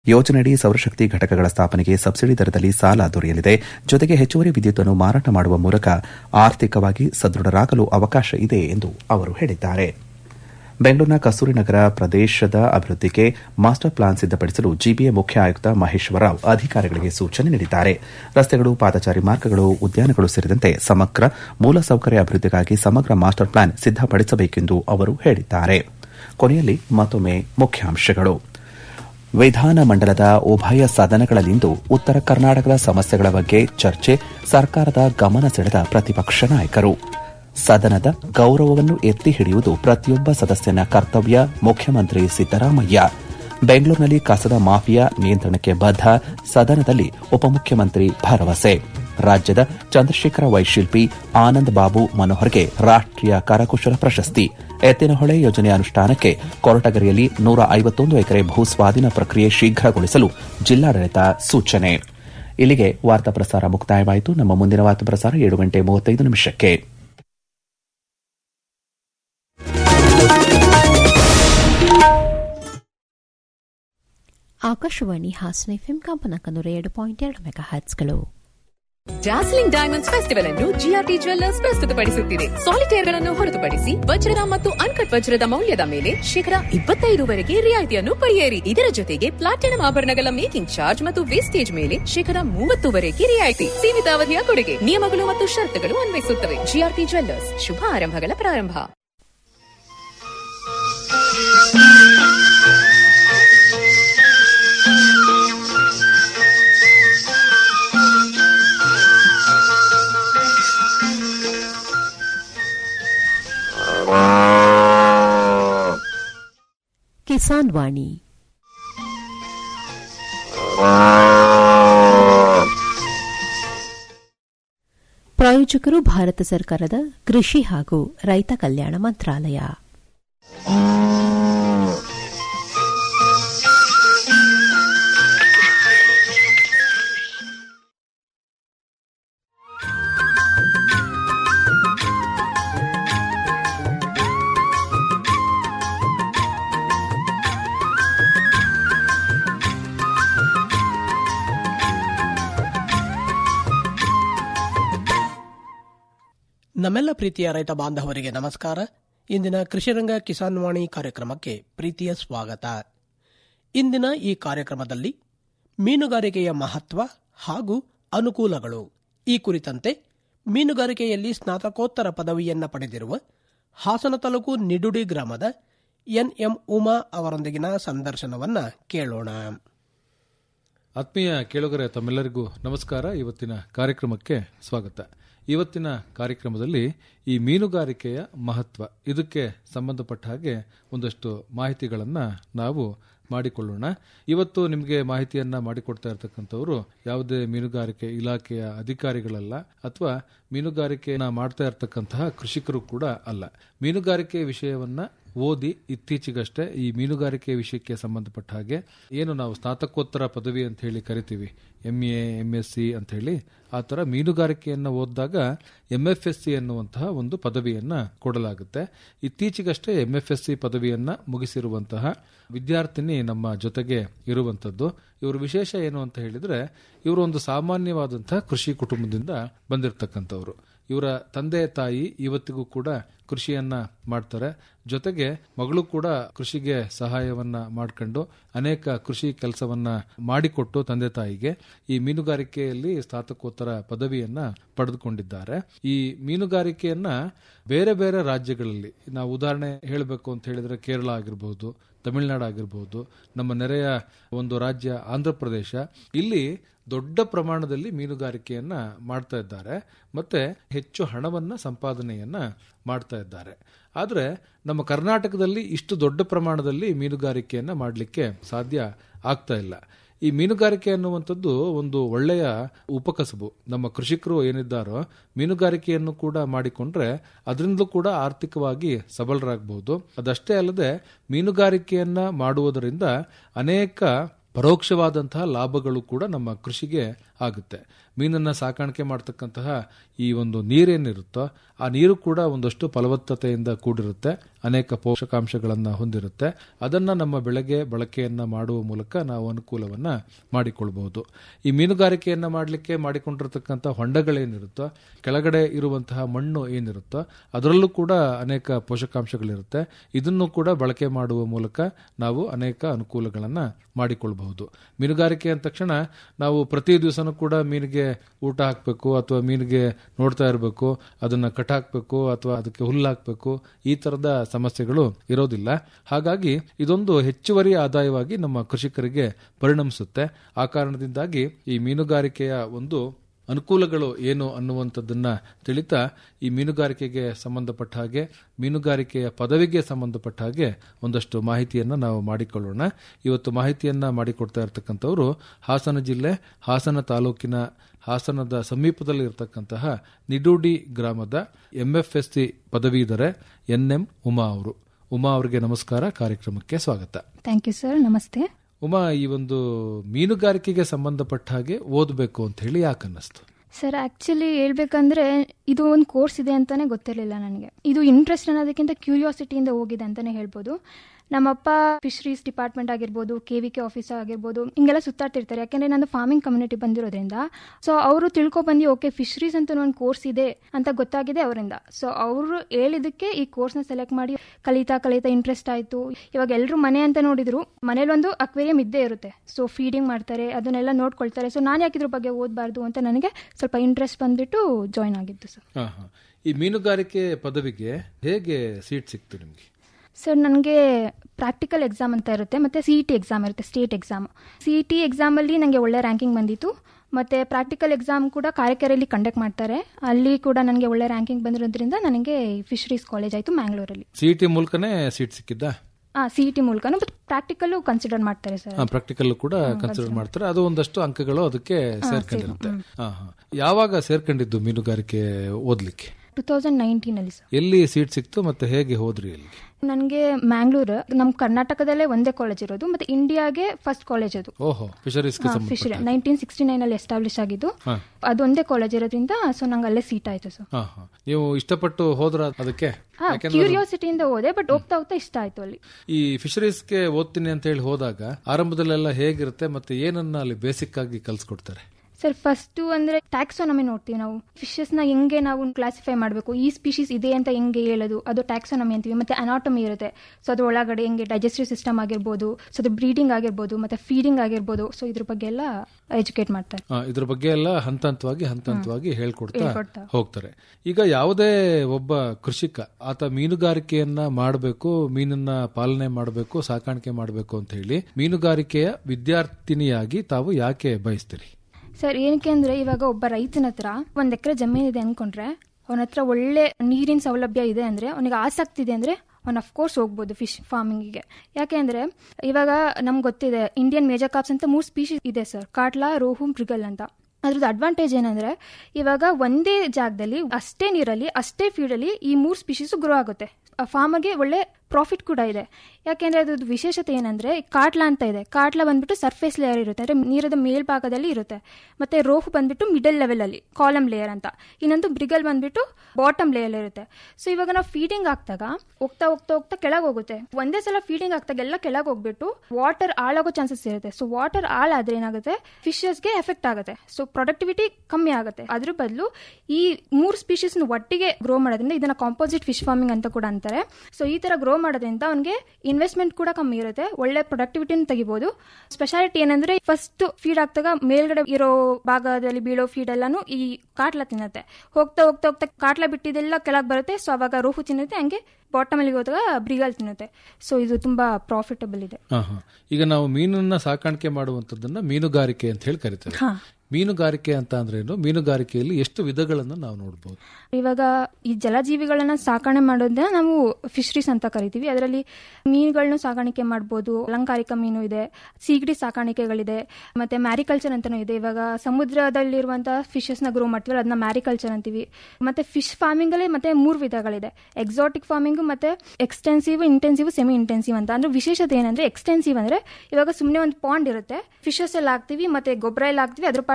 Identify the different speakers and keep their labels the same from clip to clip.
Speaker 1: ಯೋಜನೆಯಡಿ ಸೌರಶಕ್ತಿ ಘಟಕಗಳ ಸ್ಥಾಪನೆಗೆ ಸಬ್ಸಿಡಿ ದರದಲ್ಲಿ ಸಾಲ ದೊರೆಯಲಿದೆ ಜೊತೆಗೆ ಹೆಚ್ಚುವರಿ ವಿದ್ಯುತ್ತನ್ನು ಮಾರಾಟ ಮಾಡುವ ಮೂಲಕ ಆರ್ಥಿಕವಾಗಿ ಸದೃಢರಾಗಲು ಅವಕಾಶ ಇದೆ ಎಂದು ಅವರು ಹೇಳಿದ್ದಾರೆ ಬೆಂಗಳೂರಿನ ಕಸ್ತೂರಿನಗರ ಪ್ರದೇಶದ ಅಭಿವೃದ್ಧಿಗೆ ಮಾಸ್ಟರ್ ಪ್ಲಾನ್ ಸಿದ್ದಪಡಿಸಲು ಜಿಬಿಎ ಮುಖ್ಯ ಆಯುಕ್ತ ಮಹೇಶ್ವರ ರಾವ್ ಅಧಿಕಾರಿಗಳಿಗೆ ಸೂಚನೆ ನೀಡಿದ್ದಾರೆ ರಸ್ತೆಗಳು ಪಾದಚಾರಿ ಮಾರ್ಗಗಳು ಉದ್ಯಾನಗಳು ಸೇರಿದಂತೆ ಸಮಗ್ರ ಮೂಲಸೌಕರ್ಯ ಅಭಿವೃದ್ಧಿಗಾಗಿ ಸಮಗ್ರ ಮಾಸ್ಟರ್ ಪ್ಲಾನ್ ಸಿದ್ದಪಡಿಸಬೇಕೆಂದು ಅವರು ಹೇಳಿದ್ದಾರೆ ಕೊನೆಯಲ್ಲಿ ಮತ್ತೊಮ್ಮೆ ಮುಖ್ಯಾಂಶಗಳು ವಿಧಾನಮಂಡಲದ ಉಭಯ ಸದನಗಳಲ್ಲಿಂದು ಉತ್ತರ ಕರ್ನಾಟಕದ ಸಮಸ್ಯೆಗಳ ಬಗ್ಗೆ ಚರ್ಚೆ ಸರ್ಕಾರದ ಗಮನ ಸೆಳೆದ ಪ್ರತಿಪಕ್ಷ ನಾಯಕರು ಸದನದ ಗೌರವವನ್ನು ಎತ್ತಿ ಹಿಡಿಯುವುದು ಪ್ರತಿಯೊಬ್ಬ ಸದಸ್ಯನ ಕರ್ತವ್ಯ ಮುಖ್ಯಮಂತ್ರಿ ಸಿದ್ದರಾಮಯ್ಯ ಬೆಂಗಳೂರಿನಲ್ಲಿ ಕಸದ ಮಾಫಿಯಾ ನಿಯಂತ್ರಣಕ್ಕೆ ಬದ್ಧ ಸದನದಲ್ಲಿ ಉಪಮುಖ್ಯಮಂತ್ರಿ ಭರವಸೆ ರಾಜ್ಯದ ಚಂದ್ರಶೇಖರ ವೈಶಿಲ್ಪಿ ಆನಂದ್ ಬಾಬು ಮನೋಹರ್ಗೆ ರಾಷ್ಟೀಯ ಕರಕುಶಲ ಪ್ರಶಸ್ತಿ ಎತ್ತಿನಹೊಳೆ ಯೋಜನೆ ಅನುಷ್ಠಾನಕ್ಕೆ ಕೊರಟಗೆರೆಯಲ್ಲಿ ನೂರ ಐವತ್ತೊಂದು ಎಕರೆ ಭೂಸ್ವಾಧೀನ ಪ್ರಕ್ರಿಯೆ ಶೀಘ್ರಗೊಳಿಸಲು ಜಿಲ್ಲಾಡಳಿತ ಸೂಚನೆ ಇಲ್ಲಿಗೆ ವಾರ್ತಾ ಪ್ರಸಾರ ಮುಕ್ತಾಯವಾಯಿತು ನಮ್ಮ ಮುಂದಿನ ವಾರ್ತಾ ಪ್ರಸಾರ ಏಳು ಗಂಟೆ ಮೂವತ್ತೈದು ನಿಮಿಷಕ್ಕೆ
Speaker 2: ಆಕಾಶವಾಣಿ ಹಾಸನ ಎಫ್ಎಂ ಕಂಪನಾಂಕ ನೂರ ಎರಡು ಪಾಯಿಂಟ್ ಎರಡು ಮೆಗಾ ಹರ್ಟ್ಸ್ಗಳು
Speaker 3: ಡಾರ್ಸ್ಲಿಂಗ್ ಡೈಮಂಡ್ಸ್ ಫೆಸ್ಟಿವಲ್ ಅನ್ನು ಜಿಆರ್ಟಿ ಜ್ವೆಲ್ಲರ್ಸ್ ಪ್ರಸ್ತುತಪಡಿಸುತ್ತಿದೆ ಸಾಲಿಟೇರ್ಗಳನ್ನು ಹೊರತುಪಡಿಸಿ ವಜ್ರದ ಮತ್ತು ಅನ್ಕಟ್ ವಜ್ರದ ಮೌಲ್ಯದ ಮೇಲೆ ಶೇಕಡ ಇಪ್ಪತ್ತೈದರವರೆಗೆ ರಿಯಾಯಿತಿಯನ್ನು ಪಡೆಯಿರಿ ಇದರ ಜೊತೆಗೆ ಪ್ಲಾಟಿನಂ ಆಭರಣಗಳ ಮೇಕಿಂಗ್ ಚಾರ್ಜ್ ಮತ್ತು ವೇಸ್ಟೇಜ್ ಮೇಲೆ ಶೇಕಡ ಮೂವತ್ತುವರೆಗೆ ರಿಯಾಯಿತಿ ಸೀಮಿತ ಅವಧಿಯ ಕೊಡುಗೆ ನಿಯಮಗಳು ಮತ್ತು ಷರತ್ತುಗಳು ಅನ್ವಯಿಸುತ್ತವೆ ಜಿಆರ್ಟಿ ಜ್ವೆಲ್ಲರ್ಸ್ ಶುಭ ಆರಂಭಗಳ ಪ್ರಾರಂಭ
Speaker 2: ಕಿಸಾನ್ ವಾಣಿ ಪ್ರಾಯೋಜಕರು ಭಾರತ ಸರ್ಕಾರದ ಕೃಷಿ ಹಾಗೂ ರೈತ ಕಲ್ಯಾಣ ಮಂತ್ರಾಲಯ
Speaker 4: ನಮ್ಮೆಲ್ಲ ಪ್ರೀತಿಯ ರೈತ ಬಾಂಧವರಿಗೆ ನಮಸ್ಕಾರ ಇಂದಿನ ಕೃಷಿರಂಗ ಕಿಸಾನ್ ವಾಣಿ ಕಾರ್ಯಕ್ರಮಕ್ಕೆ ಪ್ರೀತಿಯ ಸ್ವಾಗತ ಇಂದಿನ ಈ ಕಾರ್ಯಕ್ರಮದಲ್ಲಿ ಮೀನುಗಾರಿಕೆಯ ಮಹತ್ವ ಹಾಗೂ ಅನುಕೂಲಗಳು ಈ ಕುರಿತಂತೆ ಮೀನುಗಾರಿಕೆಯಲ್ಲಿ ಸ್ನಾತಕೋತ್ತರ ಪದವಿಯನ್ನ ಪಡೆದಿರುವ ಹಾಸನ ತಾಲೂಕು ನಿಡುಡಿ ಗ್ರಾಮದ ಎನ್ಎಂ ಉಮಾ ಅವರೊಂದಿಗಿನ ಸಂದರ್ಶನವನ್ನ ಕೇಳೋಣ
Speaker 5: ಆತ್ಮೀಯ ಕೇಳುಗರೆ ತಮ್ಮೆಲ್ಲರಿಗೂ ನಮಸ್ಕಾರ ಇವತ್ತಿನ ಕಾರ್ಯಕ್ರಮಕ್ಕೆ ಸ್ವಾಗತ ಇವತ್ತಿನ ಕಾರ್ಯಕ್ರಮದಲ್ಲಿ ಈ ಮೀನುಗಾರಿಕೆಯ ಮಹತ್ವ ಇದಕ್ಕೆ ಸಂಬಂಧಪಟ್ಟ ಹಾಗೆ ಒಂದಷ್ಟು ಮಾಹಿತಿಗಳನ್ನು ನಾವು ಮಾಡಿಕೊಳ್ಳೋಣ ಇವತ್ತು ನಿಮಗೆ ಮಾಹಿತಿಯನ್ನ ಮಾಡಿಕೊಡ್ತಾ ಇರತಕ್ಕಂಥವ್ರು ಯಾವುದೇ ಮೀನುಗಾರಿಕೆ ಇಲಾಖೆಯ ಅಧಿಕಾರಿಗಳಲ್ಲ ಅಥವಾ ಮೀನುಗಾರಿಕೆಯನ್ನ ಮಾಡ್ತಾ ಇರತಕ್ಕಂತಹ ಕೃಷಿಕರು ಕೂಡ ಅಲ್ಲ ಮೀನುಗಾರಿಕೆ ವಿಷಯವನ್ನ ಓದಿ ಇತ್ತೀಚೆಗಷ್ಟೇ ಈ ಮೀನುಗಾರಿಕೆ ವಿಷಯಕ್ಕೆ ಸಂಬಂಧಪಟ್ಟ ಹಾಗೆ ಏನು ನಾವು ಸ್ನಾತಕೋತ್ತರ ಪದವಿ ಅಂತ ಹೇಳಿ ಕರಿತೀವಿ M A M S C ಅಂತ ಹೇಳಿ ಆ ಥರ ಮೀನುಗಾರಿಕೆಯನ್ನು ಓದಿದಾಗ ಎಂ ಎಫ್ ಎಸ್ ಸಿ ಅನ್ನುವಂತಹ ಒಂದು ಪದವಿಯನ್ನ ಕೊಡಲಾಗುತ್ತೆ ಇತ್ತೀಚೆಗಷ್ಟೇ ಎಂ ಎಫ್ ಎಸ್ ಸಿ ಪದವಿಯನ್ನ ಮುಗಿಸಿರುವಂತಹ ವಿದ್ಯಾರ್ಥಿನಿ ನಮ್ಮ ಜೊತೆಗೆ ಇರುವಂತದ್ದು ಇವ್ರ ವಿಶೇಷ ಏನು ಅಂತ ಹೇಳಿದ್ರೆ ಇವರು ಒಂದು ಸಾಮಾನ್ಯವಾದಂತಹ ಕೃಷಿ ಕುಟುಂಬದಿಂದ ಬಂದಿರತಕ್ಕಂಥವ್ರು ಇವರ ತಂದೆ ತಾಯಿ ಇವತ್ತಿಗೂ ಕೂಡ ಕೃಷಿಯನ್ನ ಮಾಡ್ತಾರೆ ಜೊತೆಗೆ ಮಗಳು ಕೂಡ ಕೃಷಿಗೆ ಸಹಾಯವನ್ನ ಮಾಡ್ಕೊಂಡು ಅನೇಕ ಕೃಷಿ ಕೆಲಸವನ್ನ ಮಾಡಿಕೊಟ್ಟು ತಂದೆ ತಾಯಿಗೆ ಈ ಮೀನುಗಾರಿಕೆಯಲ್ಲಿ ಸ್ನಾತಕೋತ್ತರ ಪದವಿಯನ್ನ ಪಡೆದುಕೊಂಡಿದ್ದಾರೆ ಈ ಮೀನುಗಾರಿಕೆಯನ್ನ ಬೇರೆ ಬೇರೆ ರಾಜ್ಯಗಳಲ್ಲಿ ನಾವು ಉದಾಹರಣೆ ಹೇಳಬೇಕು ಅಂತ ಹೇಳಿದ್ರೆ ಕೇರಳ ಆಗಿರಬಹುದು ತಮಿಳುನಾಡು ಆಗಿರಬಹುದು ನಮ್ಮ ನೆರೆಯ ಒಂದು ರಾಜ್ಯ ಆಂಧ್ರ ಪ್ರದೇಶ ಇಲ್ಲಿ ದೊಡ್ಡ ಪ್ರಮಾಣದಲ್ಲಿ ಮೀನುಗಾರಿಕೆಯನ್ನ ಮಾಡ್ತಾ ಇದ್ದಾರೆ ಮತ್ತೆ ಹೆಚ್ಚು ಹಣವನ್ನ ಸಂಪಾದನೆಯನ್ನ ಮಾಡ್ತಾ ಇದ್ದಾರೆ ಆದ್ರೆ ನಮ್ಮ ಕರ್ನಾಟಕದಲ್ಲಿ ಇಷ್ಟು ದೊಡ್ಡ ಪ್ರಮಾಣದಲ್ಲಿ ಮೀನುಗಾರಿಕೆಯನ್ನ ಮಾಡಲಿಕ್ಕೆ ಸಾಧ್ಯ ಆಗ್ತಾ ಇಲ್ಲ ಈ ಮೀನುಗಾರಿಕೆ ಅನ್ನುವಂಥದ್ದು ಒಂದು ಒಳ್ಳೆಯ ಉಪಕಸಬು ನಮ್ಮ ಕೃಷಿಕರು ಏನಿದ್ದಾರೋ ಮೀನುಗಾರಿಕೆಯನ್ನು ಕೂಡ ಮಾಡಿಕೊಂಡ್ರೆ ಅದರಿಂದಲೂ ಕೂಡ ಆರ್ಥಿಕವಾಗಿ ಸಬಲರಾಗಬಹುದು ಅದಷ್ಟೇ ಅಲ್ಲದೆ ಮೀನುಗಾರಿಕೆಯನ್ನ ಮಾಡುವುದರಿಂದ ಅನೇಕ ಪರೋಕ್ಷವಾದಂತಹ ಲಾಭಗಳು ಕೂಡ ನಮ್ಮ ಕೃಷಿಗೆ ಆಗುತ್ತೆ ಮೀನನ್ನ ಸಾಕಾಣಿಕೆ ಮಾಡ್ತಕ್ಕಂತಹ ಈ ಒಂದು ನೀರೇನಿರುತ್ತೋ ಆ ನೀರು ಕೂಡ ಒಂದಷ್ಟು ಫಲವತ್ತತೆಯಿಂದ ಕೂಡಿರುತ್ತೆ ಅನೇಕ ಪೋಷಕಾಂಶಗಳನ್ನ ಹೊಂದಿರುತ್ತೆ ಅದನ್ನ ನಮ್ಮ ಬೆಳೆಗೆ ಬಳಕೆಯನ್ನ ಮಾಡುವ ಮೂಲಕ ನಾವು ಅನುಕೂಲವನ್ನ ಮಾಡಿಕೊಳ್ಬಹುದು ಈ ಮೀನುಗಾರಿಕೆಯನ್ನ ಮಾಡಲಿಕ್ಕೆ ಮಾಡಿಕೊಂಡಿರತಕ್ಕಂಥ ಹೊಂಡಗಳೇನಿರುತ್ತೋ ಕೆಳಗಡೆ ಇರುವಂತಹ ಮಣ್ಣು ಏನಿರುತ್ತೋ ಅದರಲ್ಲೂ ಕೂಡ ಅನೇಕ ಪೋಷಕಾಂಶಗಳಿರುತ್ತೆ ಇದನ್ನು ಕೂಡ ಬಳಕೆ ಮಾಡುವ ಮೂಲಕ ನಾವು ಅನೇಕ ಅನುಕೂಲಗಳನ್ನ ಮಾಡಿಕೊಳ್ಬಹುದು ಮೀನುಗಾರಿಕೆ ಅಂದ ತಕ್ಷಣ ನಾವು ಪ್ರತಿ ದಿವಸನೂ ಕೂಡ ಮೀನಿಗೆ ಊಟ ಹಾಕಬೇಕು ಅಥವಾ ಮೀನಿಗೆ ನೋಡ್ತಾ ಇರಬೇಕು ಅದನ್ನ ಕಟ್ ಹಾಕಬೇಕು ಅಥವಾ ಅದಕ್ಕೆ ಹುಲ್ಲು ಹಾಕಬೇಕು ಈ ತರದ ಸಮಸ್ಯೆಗಳು ಇರೋದಿಲ್ಲ ಹಾಗಾಗಿ ಇದೊಂದು ಹೆಚ್ಚುವರಿ ಆದಾಯವಾಗಿ ನಮ್ಮ ಕೃಷಿಕರಿಗೆ ಪರಿಣಮಿಸುತ್ತೆ ಆ ಕಾರಣದಿಂದಾಗಿ ಈ ಮೀನುಗಾರಿಕೆಯ ಒಂದು ಅನುಕೂಲಗಳು ಏನು ಅನ್ನುವಂಥದ್ದನ್ನ ತಿಳಿತಾ ಈ ಮೀನುಗಾರಿಕೆಗೆ ಸಂಬಂಧಪಟ್ಟ ಹಾಗೆ ಮೀನುಗಾರಿಕೆಯ ಪದವಿಗೆ ಸಂಬಂಧಪಟ್ಟ ಹಾಗೆ ಒಂದಷ್ಟು ಮಾಹಿತಿಯನ್ನ ನಾವು ಮಾಡಿಕೊಳ್ಳೋಣ ಇವತ್ತು ಮಾಹಿತಿಯನ್ನ ಮಾಡಿಕೊಡ್ತಾ ಇರತಕ್ಕಂಥವರು ಹಾಸನ ಜಿಲ್ಲೆ ಹಾಸನ ತಾಲೂಕಿನ ಹಾಸನದ ಸಮೀಪದಲ್ಲಿ ಇರತಕ್ಕಂತಹ ನಿಡೂಡಿ ಗ್ರಾಮದ ಎಂಎಫ್ಎಸ್ಸಿ ಪದವೀಧರೆ ಎನ್ಎಂ ಉಮಾ ಅವರು ಉಮಾ ಅವರಿಗೆ ನಮಸ್ಕಾರ ಕಾರ್ಯಕ್ರಮಕ್ಕೆ ಸ್ವಾಗತ
Speaker 6: ಥ್ಯಾಂಕ್ ಯು ಸರ್ ನಮಸ್ತೆ
Speaker 5: ಉಮಾ ಈ ಒಂದು ಮೀನುಗಾರಿಕೆಗೆ ಸಂಬಂಧಪಟ್ಟ ಹಾಗೆ ಓದಬೇಕು ಅಂತ ಹೇಳಿ ಯಾಕೆ ಅನ್ನಿಸ್ತು
Speaker 6: ಸರ್ ಆಕ್ಚುಲಿ ಹೇಳ್ಬೇಕಂದ್ರೆ ಇದು ಒಂದು ಕೋರ್ಸ್ ಇದೆ ಅಂತಾನೆ ಗೊತ್ತಿರಲಿಲ್ಲ ನನಗೆ ಇದು ಇಂಟ್ರೆಸ್ಟ್ ಅನ್ನೋದಕ್ಕಿಂತ ಕ್ಯೂರಿಯಾಸಿಟಿಯಿಂದ ಹೋಗಿದೆ ಅಂತಾನೆ ಹೇಳ್ಬೋದು ನಮ್ಮಪ್ಪ ಫಿಶರೀಸ್ ಡಿಪಾರ್ಟ್ಮೆಂಟ್ ಆಗಿರ್ಬೋದು ಕೆ ವಿ ಕೆ ಆಫೀಸ್ ಆಗಿರ್ಬೋದು ಹಿಂಗೆಲ್ಲ ಸುತ್ತಾಡ್ತಿರ್ತಾರೆ ಯಾಕೆಂದ್ರೆ ನಂದು ಫಾರ್ಮಿಂಗ್ ಕಮ್ಯುನಿಟಿ ಬಂದಿರೋದ್ರಿಂದ ಸೊ ಅವರು ತಿಳ್ಕೊ ಬಂದು ಓಕೆ ಫಿಶರೀಸ್ ಅಂತ ಒಂದು ಕೋರ್ಸ್ ಇದೆ ಅಂತ ಗೊತ್ತಾಗಿದೆ ಅವರಿಂದ ಸೊ ಅವರು ಹೇಳಿದಕ್ಕೆ ಈ ಕೋರ್ಸ್ನ ಸೆಲೆಕ್ಟ್ ಮಾಡಿ ಕಲಿತಾ ಕಲಿತಾ ಇಂಟ್ರೆಸ್ಟ್ ಆಯಿತು ಇವಾಗ ಎಲ್ಲರೂ ಮನೆ ಅಂತ ನೋಡಿದ್ರು ಮನೇಲಿ ಒಂದು ಅಕ್ವೇರಿಯಂ ಇದ್ದೇ ಇರುತ್ತೆ ಸೊ ಫೀಡಿಂಗ್ ಮಾಡ್ತಾರೆ ಅದನ್ನೆಲ್ಲ ನೋಡ್ಕೊಳ್ತಾರೆ ಸೊ ನಾನು ಯಾಕೆ ಇದ್ರ ಬಗ್ಗೆ ಓದಬಾರ್ದು ಅಂತ ನನಗೆ ಸ್ವಲ್ಪ ಇಂಟ್ರೆಸ್ಟ್ ಬಂದ್ಬಿಟ್ಟು ಜಾಯ್ನ್ ಆಗಿದ್ದು ಸರ್
Speaker 5: ಹಾ, ಹಾ. ಈ ಮೀನುಗಾರಿಕೆ ಪದವಿಗೆ ಹೇಗೆ ಸೀಟ್ ಸಿಕ್ತು ನಿಮ್ಗೆ
Speaker 6: ಸರ್ ನನಗೆ ಪ್ರಾಕ್ಟಿಕಲ್ ಎಕ್ಸಾಮ್ ಅಂತ ಇರುತ್ತೆ ಮತ್ತು ಸಿ ಇ ಟಿ ಎಕ್ಸಾಮ್ ಇರುತ್ತೆ state exam C E T ಎಕ್ಸಾಮಲ್ಲಿ ನನಗೆ ಒಳ್ಳೆ ರ್ಯಾಂಕಿಂಗ್ ಬಂದಿತ್ತು ಮತ್ತು ಪ್ರಾಕ್ಟಿಕಲ್ ಎಕ್ಸಾಮ್ ಕೂಡ ಕಾರಕೆರೆಯಲ್ಲಿ ಕಂಡಕ್ಟ್ ಮಾಡ್ತಾರೆ ಅಲ್ಲಿ ಕೂಡ ನನಗೆ ಒಳ್ಳೆ ರ್ಯಾಂಕಿಂಗ್ ಬಂದಿರೋದ್ರಿಂದ ನನಗೆ ಫಿಶರೀಸ್ ಕಾಲೇಜ್ ಆಯಿತು ಮ್ಯಾಂಗ್ಳೂರಲ್ಲಿ
Speaker 5: ಸಿಇಟಿ ಮೂಲಕನೇ ಸೀಟ್ ಸಿಕ್ಕಿದ್ದ
Speaker 6: ಹಾಂ ಸಿ ಇ ಟಿ ಮೂಲಕನೂ ಬಟ್ ಪ್ರಾಕ್ಟಿಕಲ್ಲು ಕನ್ಸಿಡರ್ ಮಾಡ್ತಾರೆ ಸರ್
Speaker 5: ಪ್ರಾಕ್ಟಿಕಲ್ ಕೂಡ ಕನ್ಸಿಡರ್ ಮಾಡ್ತಾರೆ ಅದು ಒಂದಷ್ಟು ಅಂಕಗಳು ಅದಕ್ಕೆ ಸೇರ್ಕೊಂಡಿರುತ್ತೆ ಹಾ, ಹಾ. ಯಾವಾಗ ಸೇರ್ಕೊಂಡಿದ್ದು ಮೀನುಗಾರಿಕೆ ಓದ್ಲಿಕ್ಕೆ
Speaker 6: ಟು ತೌಸಂಡ್ ನೈನ್ಟೀನಲ್ಲಿ ಸರ್
Speaker 5: ಎಲ್ಲಿ ಸೀಟ್ ಸಿಕ್ತು ಮತ್ತೆ ಹೇಗೆ ಹೋದ್ರಿ ಅಲ್ಲಿಗೆ
Speaker 6: ನನಗೆ ಮ್ಯಾಂಗ್ಳೂರು ನಮ್ಮ ಕರ್ನಾಟಕದಲ್ಲೇ ಒಂದೇ ಕಾಲೇಜ್ ಇರೋದು ಮತ್ತು ಇಂಡಿಯಾಗೆ ಫಸ್ಟ್ ಕಾಲೇಜ್ ಅದು
Speaker 5: ಓಹೋ ಫಿಶರೀಸ್ಗೆ
Speaker 6: ಫಿಶರಿ ನೈನ್ಟೀನ್ ಸಿಕ್ಸ್ಟಿ ನೈನ್ ಅಲ್ಲಿ ಎಸ್ಟಾಬ್ಲಿಷ್ ಆಗಿದ್ದು
Speaker 5: ಹಾ.
Speaker 6: ಅದು ಒಂದೇ ಕಾಲೇಜ್ ಇರೋದ್ರಿಂದ ಸೊ ನಂಗೆ ಅಲ್ಲೇ ಸೀಟ್ ಆಯ್ತು ಸರ್
Speaker 5: ಹಾ, ಹಾ. ನೀವು ಇಷ್ಟಪಟ್ಟು ಹೋದ್ರ ಅದಕ್ಕೆ
Speaker 6: ಹಾ ಕ್ಯೂರಿಯಾಸಿಟಿಯಿಂದ ಹೋದೆ ಬಟ್ ಹೋಗ್ತಾ ಹೋಗ್ತಾ ಇಷ್ಟ ಆಯ್ತು ಅಲ್ಲಿ
Speaker 5: ಈ ಫಿಶರೀಸ್ಗೆ ಓದ್ತೀನಿ ಅಂತ ಹೇಳಿ ಹೋದಾಗ ಆರಂಭದಲ್ಲೆಲ್ಲ ಹೇಗಿರುತ್ತೆ ಮತ್ತೆ ಏನನ್ನ ಅಲ್ಲಿ ಬೇಸಿಕ್ ಆಗಿ ಕಲ್ಸ್ಕೊಡ್ತಾರೆ
Speaker 6: ಸರ್ ಫಸ್ಟ್ ಅಂದ್ರೆ ಟ್ಯಾಕ್ಸೋನಮಿ ನೋಡ್ತೀವಿ ನಾವು ಫಿಶಸ್ ನ ಹೆಂಗೆ ನಾವು ಕ್ಲಾಸಿಫೈ ಮಾಡಬೇಕು ಈ ಸ್ಪೀಶೀಸ್ ಇದೆ ಅಂತ ಹೆಂಗೆ ಹೇಳೋದು ಅದು ಟ್ಯಾಕ್ಸೋನಮಿ ಅಂತೀವಿ ಮತ್ತೆ ಅನಾಟಮಿ ಇರುತ್ತೆ ಸೊ ಅದ್ರ ಒಳಗಡೆ ಹೆಂಗೆ ಡೈಜೆಸ್ಟಿವ್ ಸಿಸ್ಟಮ್ ಆಗಿರ್ಬೋದು ಸೊ ಅದು ಬ್ರೀಡಿಂಗ್ ಆಗಿರ್ಬೋದು ಮತ್ತೆ ಫೀಡಿಂಗ್ ಆಗಿರ್ಬೋದು ಸೊ ಇದ್ರ ಬಗ್ಗೆ ಎಲ್ಲ ಎಜುಕೇಟ್ ಮಾಡ್ತಾರೆ
Speaker 5: ಆ, ಇದ್ರ ಬಗ್ಗೆ ಎಲ್ಲ ಹಂತ ಹಂತವಾಗಿ ಹಂತ ಹಂತವಾಗಿ ಹೇಳ್ಕೊಡ್ತಾ
Speaker 6: ಹೇಳ್ಕೊಡ್ತಾ.
Speaker 5: ಹೋಗ್ತಾರೆ ಈಗ ಯಾವುದೇ ಒಬ್ಬ ಕೃಷಿಕ ಆತ ಮೀನುಗಾರಿಕೆಯನ್ನ ಮಾಡಬೇಕು ಮೀನನ್ನ ಪಾಲನೆ ಮಾಡಬೇಕು ಸಾಕಾಣಿಕೆ ಮಾಡಬೇಕು ಅಂತ ಹೇಳಿ ಮೀನುಗಾರಿಕೆಯ ವಿದ್ಯಾರ್ಥಿನಿಯಾಗಿ ತಾವು ಯಾಕೆ ಬಯಸ್ತೀರಿ
Speaker 6: ಸರ್ ಏನಕ್ಕೆ ಅಂದ್ರೆ ಇವಾಗ ಒಬ್ಬ ರೈತನ ಹತ್ರ ಒಂದ್ ಎಕರೆ ಜಮೀನಿದೆ ಅನ್ಕೊಂಡ್ರೆ ಅವನ ಹತ್ರ ಒಳ್ಳೆ ನೀರಿನ ಸೌಲಭ್ಯ ಇದೆ ಅಂದ್ರೆ ಅವನಿಗೆ ಆಸಕ್ತಿ ಇದೆ ಅಂದ್ರೆ ಅವ್ನು ಅಫ್ಕೋರ್ಸ್ ಹೋಗ್ಬೋದು ಫಿಶ್ ಫಾರ್ಮಿಂಗಿಗೆ ಯಾಕೆ ಅಂದ್ರೆ ಇವಾಗ ನಮ್ಗೆ ಗೊತ್ತಿದೆ ಇಂಡಿಯನ್ ಮೇಜರ್ ಕಾಪ್ಸ್ ಅಂತ ಮೂರು ಸ್ಪೀಶೀಸ್ ಇದೆ ಸರ್ ಕಾಟ್ಲಾ ರೋಹು ಮೃಗಲ್ ಅಂತ ಅದ್ರದ್ದು ಅಡ್ವಾಂಟೇಜ್ ಏನಂದ್ರೆ ಇವಾಗ ಒಂದೇ ಜಾಗದಲ್ಲಿ ಅಷ್ಟೇ ನೀರಲ್ಲಿ ಅಷ್ಟೇ ಫೀಡಲ್ಲಿ ಈ ಮೂರು ಸ್ಪೀಶೀಸ್ ಗ್ರೋ ಆಗುತ್ತೆ ಫಾರ್ಮಗೆ ಒಳ್ಳೆ ಪ್ರಾಫಿಟ್ ಕೂಡ ಇದೆ ಯಾಕೆಂದ್ರೆ ಅದ್ರದ್ದು ವಿಶೇಷತೆ ಏನಂದ್ರೆ ಕಾಟ್ಲಾ ಅಂತ ಇದೆ ಕಾಟ್ಲಾ ಬಂದ್ಬಿಟ್ಟು ಸರ್ಫೇಸ್ ಲೇಯರ್ ಇರುತ್ತೆ ಅಂದ್ರೆ ನೀರದ ಮೇಲ್ಭಾಗದಲ್ಲಿ ಇರುತ್ತೆ ಮತ್ತೆ ರೋಹು ಬಂದ್ಬಿಟ್ಟು ಮಿಡಲ್ ಲೆವೆಲ್ ಅಲ್ಲಿ ಕಾಲಮ್ ಲೇಯರ್ ಅಂತ ಇನ್ನೊಂದು ಬ್ರಿಗಲ್ ಬಂದ್ಬಿಟ್ಟು ಬಾಟಮ್ ಲೇಯರ್ ಇರುತ್ತೆ ಸೊ ಇವಾಗ ನಾವು ಫೀಡಿಂಗ್ ಆಗ್ತಾಗ ಹೋಗ್ತಾ ಹೋಗ್ತಾ ಹೋಗ್ತಾ ಕೆಳಗೆ ಹೋಗುತ್ತೆ ಒಂದೇ ಸಲ ಫೀಡಿಂಗ್ ಆಗ್ತಾಗ ಎಲ್ಲ ಕೆಳಗೆ ಹೋಗ್ಬಿಟ್ಟು ವಾಟರ್ ಆಳಾಗೋ ಚಾನ್ಸಸ್ ಇರುತ್ತೆ ಸೊ ವಾಟರ್ ಆಳಾದ್ರೆ ಏನಾಗುತ್ತೆ ಫಿಶಸ್ಗೆ ಎಫೆಕ್ಟ್ ಆಗುತ್ತೆ ಸೊ ಪ್ರೊಡಕ್ಟಿವಿಟಿ ಕಮ್ಮಿ ಆಗುತ್ತೆ ಅದ್ರ ಬದಲು ಈ ಮೂರು ಸ್ಪೀಶೀಸ್ ಒಟ್ಟಿಗೆ ಗ್ರೋ ಮಾಡೋದ್ರಿಂದ ಇದನ್ನ ಕಾಂಪೋಸಿಟ್ ಫಿಶ್ ಫಾರ್ಮಿಂಗ್ ಅಂತ ಕೂಡ ಅಂತಾರೆ ಸೊ ಈ ತರ ಗ್ರೋ ಮಾಡೋದ್ರಿಂದ ಅವನಿಗೆ ಇನ್ವೆಸ್ಟ್ಮೆಂಟ್ ಕೂಡ ಕಮ್ಮಿ ಇರುತ್ತೆ ಒಳ್ಳೆ ಪ್ರೊಡಕ್ಟಿವಿಟಿನ ತೆಗಿಬಹುದು ಸ್ಪೆಷಾಲಿಟಿ ಏನಂದ್ರೆ ಫಸ್ಟ್ ಫೀಡ್ ಆಗ್ತಾಗ ಮೇಲ್ಗಡೆ ಇರೋ ಭಾಗದಲ್ಲಿ ಬೀಳೋ ಫೀಡ್ ಎಲ್ಲಾನು ಈ ಕಾಟ್ಲ ತಿನ್ನತ್ತೆ ಹೋಗ್ತಾ ಹೋಗ್ತಾ ಹೋಗ್ತಾ ಕಾಟ್ಲ ಬಿಟ್ಟಿದೆಲ್ಲ ಕೆಳಗೆ ಬರುತ್ತೆ ಸೊ ಅವಾಗ ರೋಹು ತಿನ್ನುತ್ತೆ ಹಂಗೆ ಬಾಟಮ್ ಅಲ್ಲಿ ಹೋದಾಗ ಬ್ರಿಗಲ್ ತಿನ್ನುತ್ತೆ ಸೊ ಇದು ತುಂಬಾ ಪ್ರಾಫಿಟಬಲ್ ಇದೆ
Speaker 5: ಹಾ, ಹಾ. ಈಗ ನಾವು ಮೀನನ್ನ ಸಾಕಾಣಿಕೆ ಮಾಡುವಂತದ್ದನ್ನ ಮೀನುಗಾರಿಕೆ ಅಂತ ಹೇಳಿ ಕರಿತೇವೆ
Speaker 6: ಹಾ
Speaker 5: ಮೀನುಗಾರಿಕೆ ಅಂತ ಅಂದ್ರೇನು ಮೀನುಗಾರಿಕೆಯಲ್ಲಿ ಎಷ್ಟು ವಿಧಗಳನ್ನ ನಾವು ನೋಡಬಹುದು
Speaker 6: ಇವಾಗ ಈ ಜಲಜೀವಿಗಳನ್ನ ಸಾಕಣೆ ಮಾಡೋದನ್ನ ನಾವು ಫಿಶರೀಸ್ ಅಂತ ಕರಿತೀವಿ ಅದರಲ್ಲಿ ಮೀನುಗಳನ್ನ ಸಾಕಾಣಿಕೆ ಮಾಡ್ಬೋದು ಅಲಂಕಾರಿಕ ಮೀನು ಇದೆ ಸೀಗಡಿ ಸಾಕಾಣಿಕೆಗಳಿದೆ ಮತ್ತೆ ಮ್ಯಾರಿಕಲ್ಚರ್ ಅಂತಾನೂ ಇದೆ ಇವಾಗ ಸಮುದ್ರದಲ್ಲಿರುವಂತಹ ಫಿಶಸ್ ನ ಗ್ರೋ ಮಾಡ್ತೀವಲ್ಲ ಅದನ್ನ ಮ್ಯಾರಿಕಲ್ಚರ್ ಅಂತೀವಿ ಮತ್ತೆ ಫಿಶ್ ಫಾರ್ಮಿಂಗ್ ಅಲ್ಲಿ ಮತ್ತೆ ಮೂರು ವಿಧಗಳಿದೆ ಎಕ್ಸಾಟಿಕ್ ಫಾರ್ಮಿಂಗ್ ಮತ್ತೆ ಎಕ್ಸ್ಟೆನ್ಸಿವ್ ಇಂಟೆನ್ಸಿವ್ ಸೆಮಿ ಇಂಟೆನ್ಸಿವ್ ಅಂತ ಅಂದ್ರೆ ವಿಶೇಷತೆ ಏನಂದ್ರೆ ಎಕ್ಸ್ಟೆನ್ಸಿವ್ ಅಂದ್ರೆ ಇವಾಗ ಸುಮ್ಮನೆ ಒಂದು ಪಾಂಡ್ ಇರುತ್ತೆ ಫಿಶಸ್ ಎಲ್ಲ ಹಾಕ್ತಿವಿ ಮತ್ತೆ ಗೊಬ್ಬರ ಎಲ್ಲ ಹಾಕ್ತಿವಿ ಅದ್ರ ಪಾಡಿಗೆ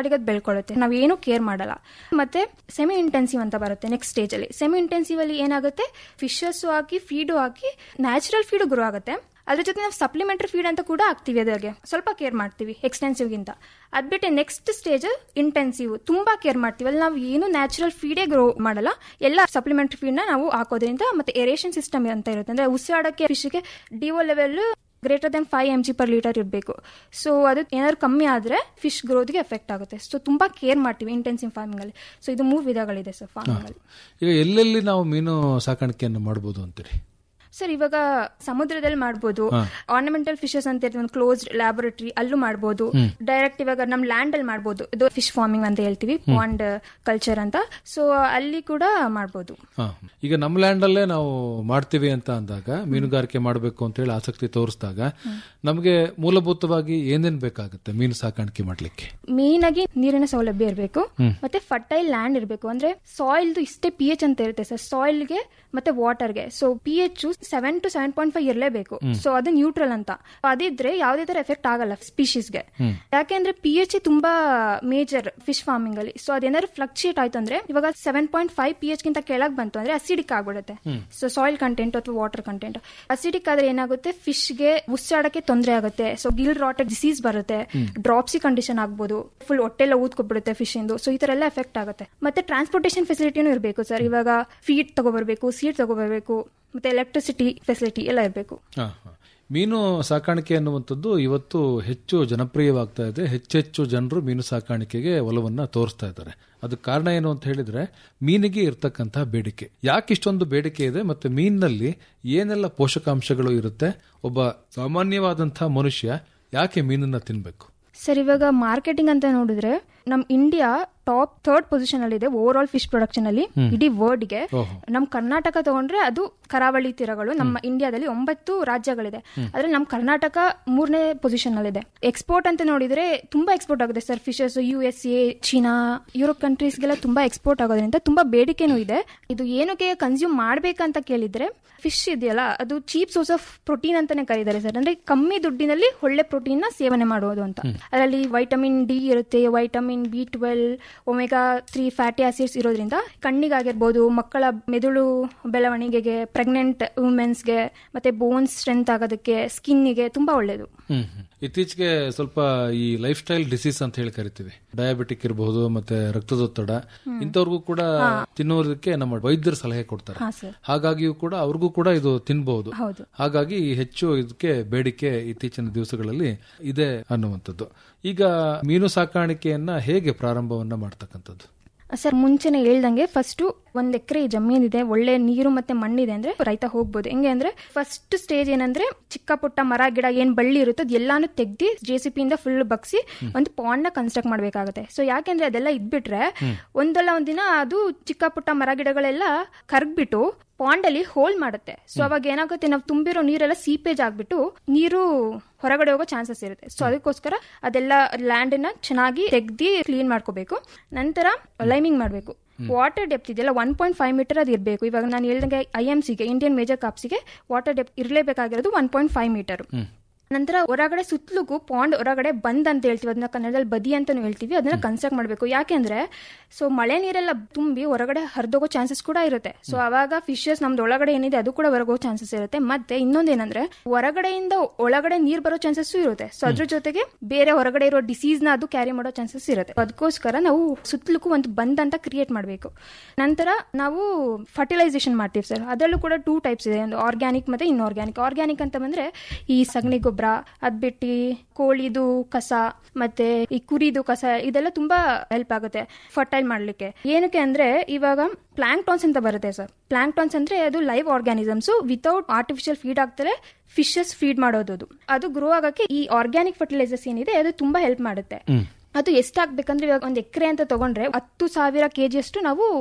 Speaker 6: ಪಾಡಿಗೆ ಅದು ಬೆಳ್ಕೊಳ್ಳುತ್ತೆ ನಾವೇನು ಕೇರ್ ಮಾಡಲ್ಲ ಮತ್ತೆ ಸೆಮಿ ಇಂಟೆನ್ಸಿವ್ ಅಂತ ಬರುತ್ತೆ ನೆಕ್ಸ್ಟ್ ಸ್ಟೇಜ್ ಅಲ್ಲಿ ಸೆಮಿ ಇಂಟೆನ್ಸಿವ್ ಅಲ್ಲಿ ಏನಾಗುತ್ತೆ ಫಿಶಸ್ ಹಾಕಿ ಫೀಡು ಹಾಕಿ ನ್ಯಾಚುರಲ್ ಫೀಡು ಗ್ರೋ ಆಗುತ್ತೆ ಅದ್ರ ಜೊತೆ ನಾವು ಸಪ್ಲಿಮೆಂಟರಿ ಫೀಡ್ ಅಂತ ಕೂಡ ಹಾಕ್ತಿವಿ ಅದ್ರಾಗೆ ಸ್ವಲ್ಪ ಕೇರ್ ಮಾಡ್ತೀವಿ ಎಕ್ಸ್ಟೆನ್ಸಿವ್ಗಿಂತ ಅದ್ ಬಿಟ್ಟು ನೆಕ್ಸ್ಟ್ ಸ್ಟೇಜ್ ಇಂಟೆನ್ಸಿವ್ ತುಂಬಾ ಕೇರ್ ಮಾಡ್ತೀವಿ ಅಲ್ಲಿ ನಾವು ಏನು ನ್ಯಾಚುರಲ್ ಫೀಡೇ ಗ್ರೋ ಮಾಡಲ್ಲ ಎಲ್ಲ ಸಪ್ಲಿಮೆಂಟರಿ ಫೀಡ್ನ ನಾವು ಹಾಕೋದ್ರಿಂದ ಮತ್ತೆ ಏರೇಷನ್ ಸಿಸ್ಟಮ್ ಅಂತ ಇರುತ್ತೆ ಅಂದ್ರೆ ಉಸಿರಾಡಕ್ಕೆ ಫಿಶ್ಗೆ DO level greater than five M G per litre ಇರಬೇಕು ಸೊ ಅದು ಏನಾದ್ರು ಕಮ್ಮಿ ಆದರೆ ಫಿಶ್ ಗ್ರೋತ್ಗೆ ಎಫೆಕ್ಟ್ ಆಗುತ್ತೆ ಸೊ ತುಂಬಾ ಕೇರ್ ಮಾಡ್ತೀವಿ ಇಂಟೆನ್ಸಿವ್ ಫಾರ್ಮಿಂಗ್ ಅಲ್ಲಿ ಸೊ ಇದು ಮೂರು ವಿಧಗಳಿದೆ ಸರ್ ಫಾರ್ಮಿಂಗ್ ಅಲ್ಲಿ
Speaker 5: ಈಗ ಎಲ್ಲೆಲ್ಲಿ ನಾವು ಮೀನು ಸಾಕಾಣಿಕೆಯನ್ನು ಮಾಡ್ಬೋದು ಅಂತೀರಿ
Speaker 6: ಸರ್ ಇವಾಗ ಸಮುದ್ರದಲ್ಲಿ ಮಾಡ್ಬೋದು ಆರ್ನಮೆಂಟಲ್ ಫಿಶಸ್ ಅಂತ ಇರ್ತದೆ ಒಂದು ಕ್ಲೋಸ್ಡ್ ಲ್ಯಾಬೊರೇಟರಿ ಅಲ್ಲೂ ಮಾಡ್ಬೋದು ಡೈರೆಕ್ಟ್ ಇವಾಗ ನಮ್ ಲ್ಯಾಂಡ್ ಅಲ್ಲಿ ಮಾಡ್ಬೋದು ಇದು ಫಿಶ್ ಫಾರ್ಮಿಂಗ್ ಅಂತ ಹೇಳ್ತೀವಿ ಪಾಂಡ್ ಕಲ್ಚರ್ ಅಂತ ಸೊ ಅಲ್ಲಿ ಕೂಡ ಮಾಡ್ಬೋದು
Speaker 5: ಹಾ. ಈಗ ನಮ್ಮ ಲ್ಯಾಂಡ್ ಅಲ್ಲೇ ನಾವು ಮಾಡ್ತೀವಿ ಅಂತ ಅಂದಾಗ ಮೀನುಗಾರಿಕೆ ಮಾಡಬೇಕು ಅಂತ ಹೇಳಿ ಆಸಕ್ತಿ ತೋರಿಸಿದಾಗ ನಮಗೆ ಮೂಲಭೂತವಾಗಿ ಏನೇನ್ ಬೇಕಾಗುತ್ತೆ ಮೀನು ಸಾಕಾಣಿಕೆ ಮಾಡ್ಲಿಕ್ಕೆ
Speaker 6: ಮೇನ್ ಆಗಿ ನೀರಿನ ಸೌಲಭ್ಯ ಇರಬೇಕು ಮತ್ತೆ ಫರ್ಟೈಲ್ ಲ್ಯಾಂಡ್ ಇರಬೇಕು ಅಂದ್ರೆ ಸಾಯಿಲ್ದು ಇಷ್ಟೇ ಪಿ ಎಚ್ ಅಂತ ಇರುತ್ತೆ ಸರ್ ಸಾಯಿಲ್ಗೆ ಮತ್ತೆ ವಾಟರ್ಗೆ so P H seven to seven point five ಇರಲೇಬೇಕು ಸೊ ಅದು ನ್ಯೂಟ್ರಲ್ ಅಂತ ಅದಿದ್ರೆ ಯಾವುದೇ ತರ ಎಫೆಕ್ಟ್ ಆಗಲ್ಲ ಸ್ಪೀಶೀಸ್ಗೆ ಯಾಕೆಂದ್ರೆ ಪಿ ಎಚ್ ತುಂಬಾ ಮೇಜರ್ ಫಿಶ್ ಫಾರ್ಮಿಂಗ್ ಅಲ್ಲಿ ಸೊ ಅದೇನಾದ್ರು ಫ್ಲಕ್ಚುಯೇಟ್ ಆಯ್ತು ಅಂದ್ರೆ ಇವಾಗ seven point five P H ಗಿಂತ ಕೆಳಗ್ ಬಂತು ಅಂದ್ರೆ ಅಸಿಡಿಕ್ ಆಗ್ಬಿಡುತ್ತೆ ಸೊ ಸಾಯಿಲ್ ಕಂಟೆಂಟ್ ಅಥವಾ ವಾಟರ್ ಕಂಟೆಂಟ್ ಅಸಿಡಿಕ್ ಆದ್ರೆ ಏನಾಗುತ್ತೆ ಫಿಶ್ಗೆ ಉಸಿರಾಡಕ್ಕೆ ತೊಂದರೆ ಆಗುತ್ತೆ ಸೊ ಗಿಲ್ ರಾಟೆಡ್ ಡಿಸೀಸ್ ಬರುತ್ತೆ ಡ್ರಾಪ್ಸಿ ಕಂಡೀಷನ್ ಆಗ್ಬೋದು ಫುಲ್ ಹೊಟ್ಟೆಲ್ಲ ಊದ್ಕೊಬಿಡುತ್ತೆ ಫಿಶ್ ಇಂದು ಸೊ ಈ ತರ ಎಲ್ಲ ಎಫೆಕ್ಟ್ ಆಗುತ್ತೆ ಮತ್ತೆ ಟ್ರಾನ್ಸ್ಪೋರ್ಟೇಷನ್ ಫೆಸಿಲಿಟಿನೂ ಇರಬೇಕು ಸರ್ ಇವಾಗ ಫೀಡ್ ತಗೋಬರ್ಬೇಕು ಸೀಡ್ ತಗೋಬರ್ಬೇಕು ಮತ್ತೆ ಎಲೆಕ್ಟ್ರಿಸಿಟಿ ಫೆಸಿಲಿಟಿ ಎಲ್ಲ ಇರಬೇಕು
Speaker 5: ಹಾ, ಹಾ. ಮೀನು ಸಾಕಾಣಿಕೆ ಅನ್ನುವಂಥದ್ದು ಇವತ್ತು ಹೆಚ್ಚು ಜನಪ್ರಿಯವಾಗ್ತಾ ಇದೆ ಹೆಚ್ಚೆಚ್ಚು ಜನರು ಮೀನು ಸಾಕಾಣಿಕೆಗೆ ಒಲವನ್ನ ತೋರಿಸ್ತಾ ಇದ್ದಾರೆ ಅದಕ್ಕೆ ಕಾರಣ ಏನು ಅಂತ ಹೇಳಿದ್ರೆ ಮೀನಿಗೆ ಇರ್ತಕ್ಕಂತಹ ಬೇಡಿಕೆ ಯಾಕೆ ಇಷ್ಟೊಂದು ಬೇಡಿಕೆ ಇದೆ ಮತ್ತೆ ಮೀನಿನಲ್ಲಿ ಏನೆಲ್ಲ ಪೋಷಕಾಂಶಗಳು ಇರುತ್ತೆ ಒಬ್ಬ ಸಾಮಾನ್ಯವಾದಂತಹ ಮನುಷ್ಯ ಯಾಕೆ ಮೀನನ್ನ ತಿನ್ಬೇಕು
Speaker 6: ಸರ್ ಇವಾಗ ಮಾರ್ಕೆಟಿಂಗ್ ಅಂತ ನೋಡಿದ್ರೆ ನಮ್ ಇಂಡಿಯಾ ಟಾಪ್ ಥರ್ಡ್ ಪೊಸಿಷನ್ ಅಲ್ಲಿ ಇದೆ ಓವರ್ ಆಲ್ ಫಿಶ್ ಪ್ರೊಡಕ್ಷನ್ ಅಲ್ಲಿ ಇಡೀ ವರ್ಲ್ಡ್ ಗೆ
Speaker 5: ಓಹೋ.
Speaker 6: ನಮ್ ಕರ್ನಾಟಕ ತಗೊಂಡ್ರೆ ಅದು ಕರಾವಳಿ ತೀರಗಳು ನಮ್ಮ ಇಂಡಿಯಾದಲ್ಲಿ ಒಂಬತ್ತು ರಾಜ್ಯಗಳಿದೆ ಆದ್ರೆ ನಮ್ ಕರ್ನಾಟಕ ಮೂರನೇ ಪೊಸಿಷನ್ ಅಲ್ಲಿದೆ ಎಕ್ಸ್ಪೋರ್ಟ್ ಅಂತ ನೋಡಿದ್ರೆ ತುಂಬಾ ಎಕ್ಸ್ಪೋರ್ಟ್ ಆಗುತ್ತೆ sir fishes U S A China Europe ಕಂಟ್ರೀಸ್ಗೆಲ್ಲ ತುಂಬಾ ಎಕ್ಸ್ಪೋರ್ಟ್ ಆಗೋದ್ರಿಂದ ತುಂಬಾ ಬೇಡಿಕೆನೂ ಇದೆ ಇದು ಏನಕ್ಕೆ ಕನ್ಸ್ಯೂಮ್ ಮಾಡ್ಬೇಕಂತ ಕೇಳಿದ್ರೆ ಫಿಶ್ ಇದೆಯಲ್ಲ ಅದು ಚೀಪ್ ಸೋರ್ಸ್ ಆಫ್ ಪ್ರೋಟೀನ್ ಅಂತಾನೆ ಕರೀತಾರೆ ಸರ್ ಅಂದ್ರೆ ಕಮ್ಮಿ ದುಡ್ಡಿನಲ್ಲಿ ಒಳ್ಳೆ ಪ್ರೋಟೀನ್ ನ ಸೇವನೆ ಮಾಡೋದು ಅಂತ ಅದರಲ್ಲಿ ವೈಟಮಿನ್ ಡಿ ಇರುತ್ತೆ vitamin B twelve omega three fatty acids ಇರೋದ್ರಿಂದ ಕಣ್ಣಿಗಾಗಿರ್ಬೋದು ಮಕ್ಕಳ ಮೆದುಳು ಬೆಳವಣಿಗೆಗೆ ಪ್ರೆಗ್ನೆಂಟ್ ವುಮೆನ್ಸ್ಗೆ ಮತ್ತೆ ಬೋನ್ಸ್ ಸ್ಟ್ರೆಂತ್ ಆಗೋದಕ್ಕೆ ಸ್ಕಿನ್ನಿಗೆ ತುಂಬಾ ಒಳ್ಳೇದು
Speaker 5: ಹ್ಮ್ ಹ್ಮ್. ಇತ್ತೀಚೆಗೆ ಸ್ವಲ್ಪ ಈ ಲೈಫ್ ಸ್ಟೈಲ್ ಡಿಸೀಸ್ ಅಂತ ಹೇಳಿ ಕರಿತೀವಿ ಡಯಾಬಿಟಿಕ್ ಇರಬಹುದು ಮತ್ತೆ ರಕ್ತದೊತ್ತಡ ಇಂಥವ್ರಿಗೂ ಕೂಡ ತಿನ್ನೋದಕ್ಕೆ ನಮ್ಮ ವೈದ್ಯರು ಸಲಹೆ ಕೊಡ್ತಾರೆ
Speaker 6: ಹಾ ಸರ್
Speaker 5: ಹಾಗಾಗಿಯೂ ಕೂಡ ಅವ್ರಿಗೂ ಕೂಡ ಇದು ತಿನ್ಬಹುದು
Speaker 6: ಹೌದು
Speaker 5: ಹಾಗಾಗಿ ಹೆಚ್ಚು ಇದಕ್ಕೆ ಬೇಡಿಕೆ ಇತ್ತೀಚಿನ ದಿವಸಗಳಲ್ಲಿ ಇದೆ ಅನ್ನುವಂಥದ್ದು ಈಗ ಮೀನು ಸಾಕಾಣಿಕೆಯನ್ನ ಹೇಗೆ ಪ್ರಾರಂಭವನ್ನ ಮಾಡ್ತಕ್ಕಂಥದ್ದು
Speaker 6: ಸರ್ ಮುಂಚೆನೆ ಹೇಳ್ದಂಗೆ ಫಸ್ಟ್ ಒಂದ್ ಎಕರೆ ಜಮೀನಿದೆ ಒಳ್ಳೆ ನೀರು ಮತ್ತೆ ಮಣ್ಣಿದೆ ಅಂದ್ರೆ ರೈತ ಹೋಗ್ಬೋದು ಹೆಂಗೆ ಅಂದ್ರೆ ಫಸ್ಟ್ ಸ್ಟೇಜ್ ಏನಂದ್ರೆ ಚಿಕ್ಕ ಪುಟ್ಟ ಮರ ಗಿಡ ಏನ್ ಬಳ್ಳಿ ಇರುತ್ತೆ ಅದೆಲ್ಲಾನು ತೆಗ್ದಿ ಜೆ ಸಿ ಪಿಯಿಂದ ಫುಲ್ ಬಗ್ಸಿ ಒಂದು ಪಾಂಡ್ ನ ಕನ್ಸ್ಟ್ರಕ್ಟ್ ಮಾಡ್ಬೇಕಾಗುತ್ತೆ ಸೊ ಯಾಕೆಂದ್ರೆ ಅದೆಲ್ಲ ಇದ್ಬಿಟ್ರೆ ಒಂದಲ್ಲ ಒಂದಿನ ಅದು ಚಿಕ್ಕ ಪುಟ್ಟ ಮರ ಗಿಡಗಳೆಲ್ಲ ಕರ್ಗ್ಬಿಟ್ಟು ಪಾಂಡ್ ಅಲ್ಲಿ ಹೋಲ್ ಮಾಡುತ್ತೆ ಸೊ ಅವಾಗ ಏನಾಗುತ್ತೆ ನಾವು ತುಂಬಿರೋ ನೀರೆಲ್ಲ ಸೀಪೇಜ್ ಆಗ್ಬಿಟ್ಟು ನೀರು ಹೊರಗಡೆ ಹೋಗೋ ಚಾನ್ಸಸ್ ಇರುತ್ತೆ ಸೊ ಅದಕ್ಕೋಸ್ಕರ ಅದೆಲ್ಲ ಲ್ಯಾಂಡ್ ನ ಚೆನ್ನಾಗಿ ತೆಗ್ದಿ ಕ್ಲೀನ್ ಮಾಡ್ಕೋಬೇಕು ನಂತರ ಲೈಮಿಂಗ್ ಮಾಡಬೇಕು ವಾಟರ್ ಡೆಪ್ತ್ ಇದೆಯಲ್ಲ ಒನ್ ಪಾಯಿಂಟ್ ಫೈವ್ ಮೀಟರ್ ಅದು ಇರಬೇಕು ಇವಾಗ ನಾನು ಹೇಳ್ದಂಗೆ ಐ ಎಂ ಸಿಗೆ ಇಂಡಿಯನ್ ಮೇಜರ್ ಕಾಪ್ಸಿಗೆ ವಾಟರ್ ಡೆಪ್ತ್ ಇರಲೇಬೇಕಾಗಿರೋದು ಒನ್ ಪಾಯಿಂಟ್ ಫೈವ್ ಮೀಟರ್ ನಂತರ ಹೊರಗಡೆ ಸುತ್ತಲೂ ಪಾಂಡ್ ಹೊರಗಡೆ ಬಂದ್ ಅಂತ ಹೇಳ್ತೀವಿ ಅದನ್ನ ಕನ್ನಡದಲ್ಲಿ ಬದಿ ಅಂತಾನು ಹೇಳ್ತೀವಿ ಅದನ್ನ ಕನ್ಸ್ಟ್ರಕ್ಟ್ ಮಾಡಬೇಕು ಯಾಕೆಂದ್ರೆ ಸೊ ಮಳೆ ನೀರೆಲ್ಲ ತುಂಬಿ ಹೊರಗಡೆ ಹರಿದೋಗೋ ಚಾನ್ಸಸ್ ಕೂಡ ಇರುತ್ತೆ ಸೊ ಅವಾಗ ಫಿಶಸ್ ನಮ್ದು ಒಳಗಡೆ ಏನಿದೆ ಅದು ಕೂಡ ಹೊರಗೋ ಚಾನ್ಸಸ್ ಇರುತ್ತೆ ಮತ್ತೆ ಇನ್ನೊಂದೇನಂದ್ರೆ ಹೊರಗಡೆಯಿಂದ ಒಳಗಡೆ ನೀರ್ ಬರೋ ಚಾನ್ಸಸ್ ಇರುತ್ತೆ ಸೊ ಅದ್ರ ಜೊತೆಗೆ ಬೇರೆ ಹೊರಗಡೆ ಇರೋ ಡಿಸೀಸ್ ನ ಅದು ಕ್ಯಾರಿ ಮಾಡೋ ಚಾನ್ಸಸ್ ಇರುತ್ತೆ ಅದಕ್ಕೋಸ್ಕರ ನಾವು ಸುತ್ತಲೂ ಒಂದು ಬಂದ್ ಅಂತ ಕ್ರಿಯೇಟ್ ಮಾಡಬೇಕು ನಂತರ ನಾವು ಫರ್ಟಿಲೈಸೇಷನ್ ಮಾಡ್ತೀವಿ ಸರ್ ಅದರಲ್ಲೂ ಕೂಡ ಟೂ ಟೈಪ್ಸ್ ಇದೆ ಒಂದು ಆರ್ಗ್ಯಾನಿಕ್ ಮತ್ತೆ ಇನ್ಆರ್ಗ್ಯಾನಿಕ್ ಆರ್ಗ್ಯಾನಿಕ್ ಅಂತ ಬಂದ್ರೆ ಈ ಸಗಣಿ ಗೊಬ್ಬರ ಅದ್ ಬಿಟ್ಟು ಕೋಳಿದು ಕಸ ಮತ್ತೆ ಈ ಕುರಿದು ಕಸ ಇದೆಲ್ಲ ತುಂಬಾ ಹೆಲ್ಪ್ ಆಗುತ್ತೆ ಫರ್ಟೈಲ್ ಮಾಡ್ಲಿಕ್ಕೆ ಏನಕ್ಕೆ ಅಂದ್ರೆ ಇವಾಗ ಪ್ಲಾಂಕ್ಟಾನ್ಸ್ ಅಂತ ಬರುತ್ತೆ ಸರ್ ಪ್ಲಾಂಕ್ಟಾನ್ಸ್ ಅಂದ್ರೆ ಅದು live organisms without artificial feed ಆಗ್ತಾರೆ ಫಿಶಸ್ ಫೀಡ್ ಮಾಡೋದು ಅದು. ಅದು ಗ್ರೋ ಆಗಕ್ಕೆ ಈ ಆರ್ಗ್ಯಾನಿಕ್ ಫರ್ಟಿಲೈಸರ್ಸ್ ಏನಿದೆ ಅದು ತುಂಬಾ ಹೆಲ್ಪ್ ಮಾಡುತ್ತೆ ಅದು ಎಷ್ಟಾಗ್ಬೇಕಂದ್ರೆ ಇವಾಗ ಒಂದು ಎಕರೆ ಅಂತ ತಗೊಂಡ್ರೆ ಹತ್ತು ಸಾವಿರ ಕೆಜಿ ಅಷ್ಟು ನಾವು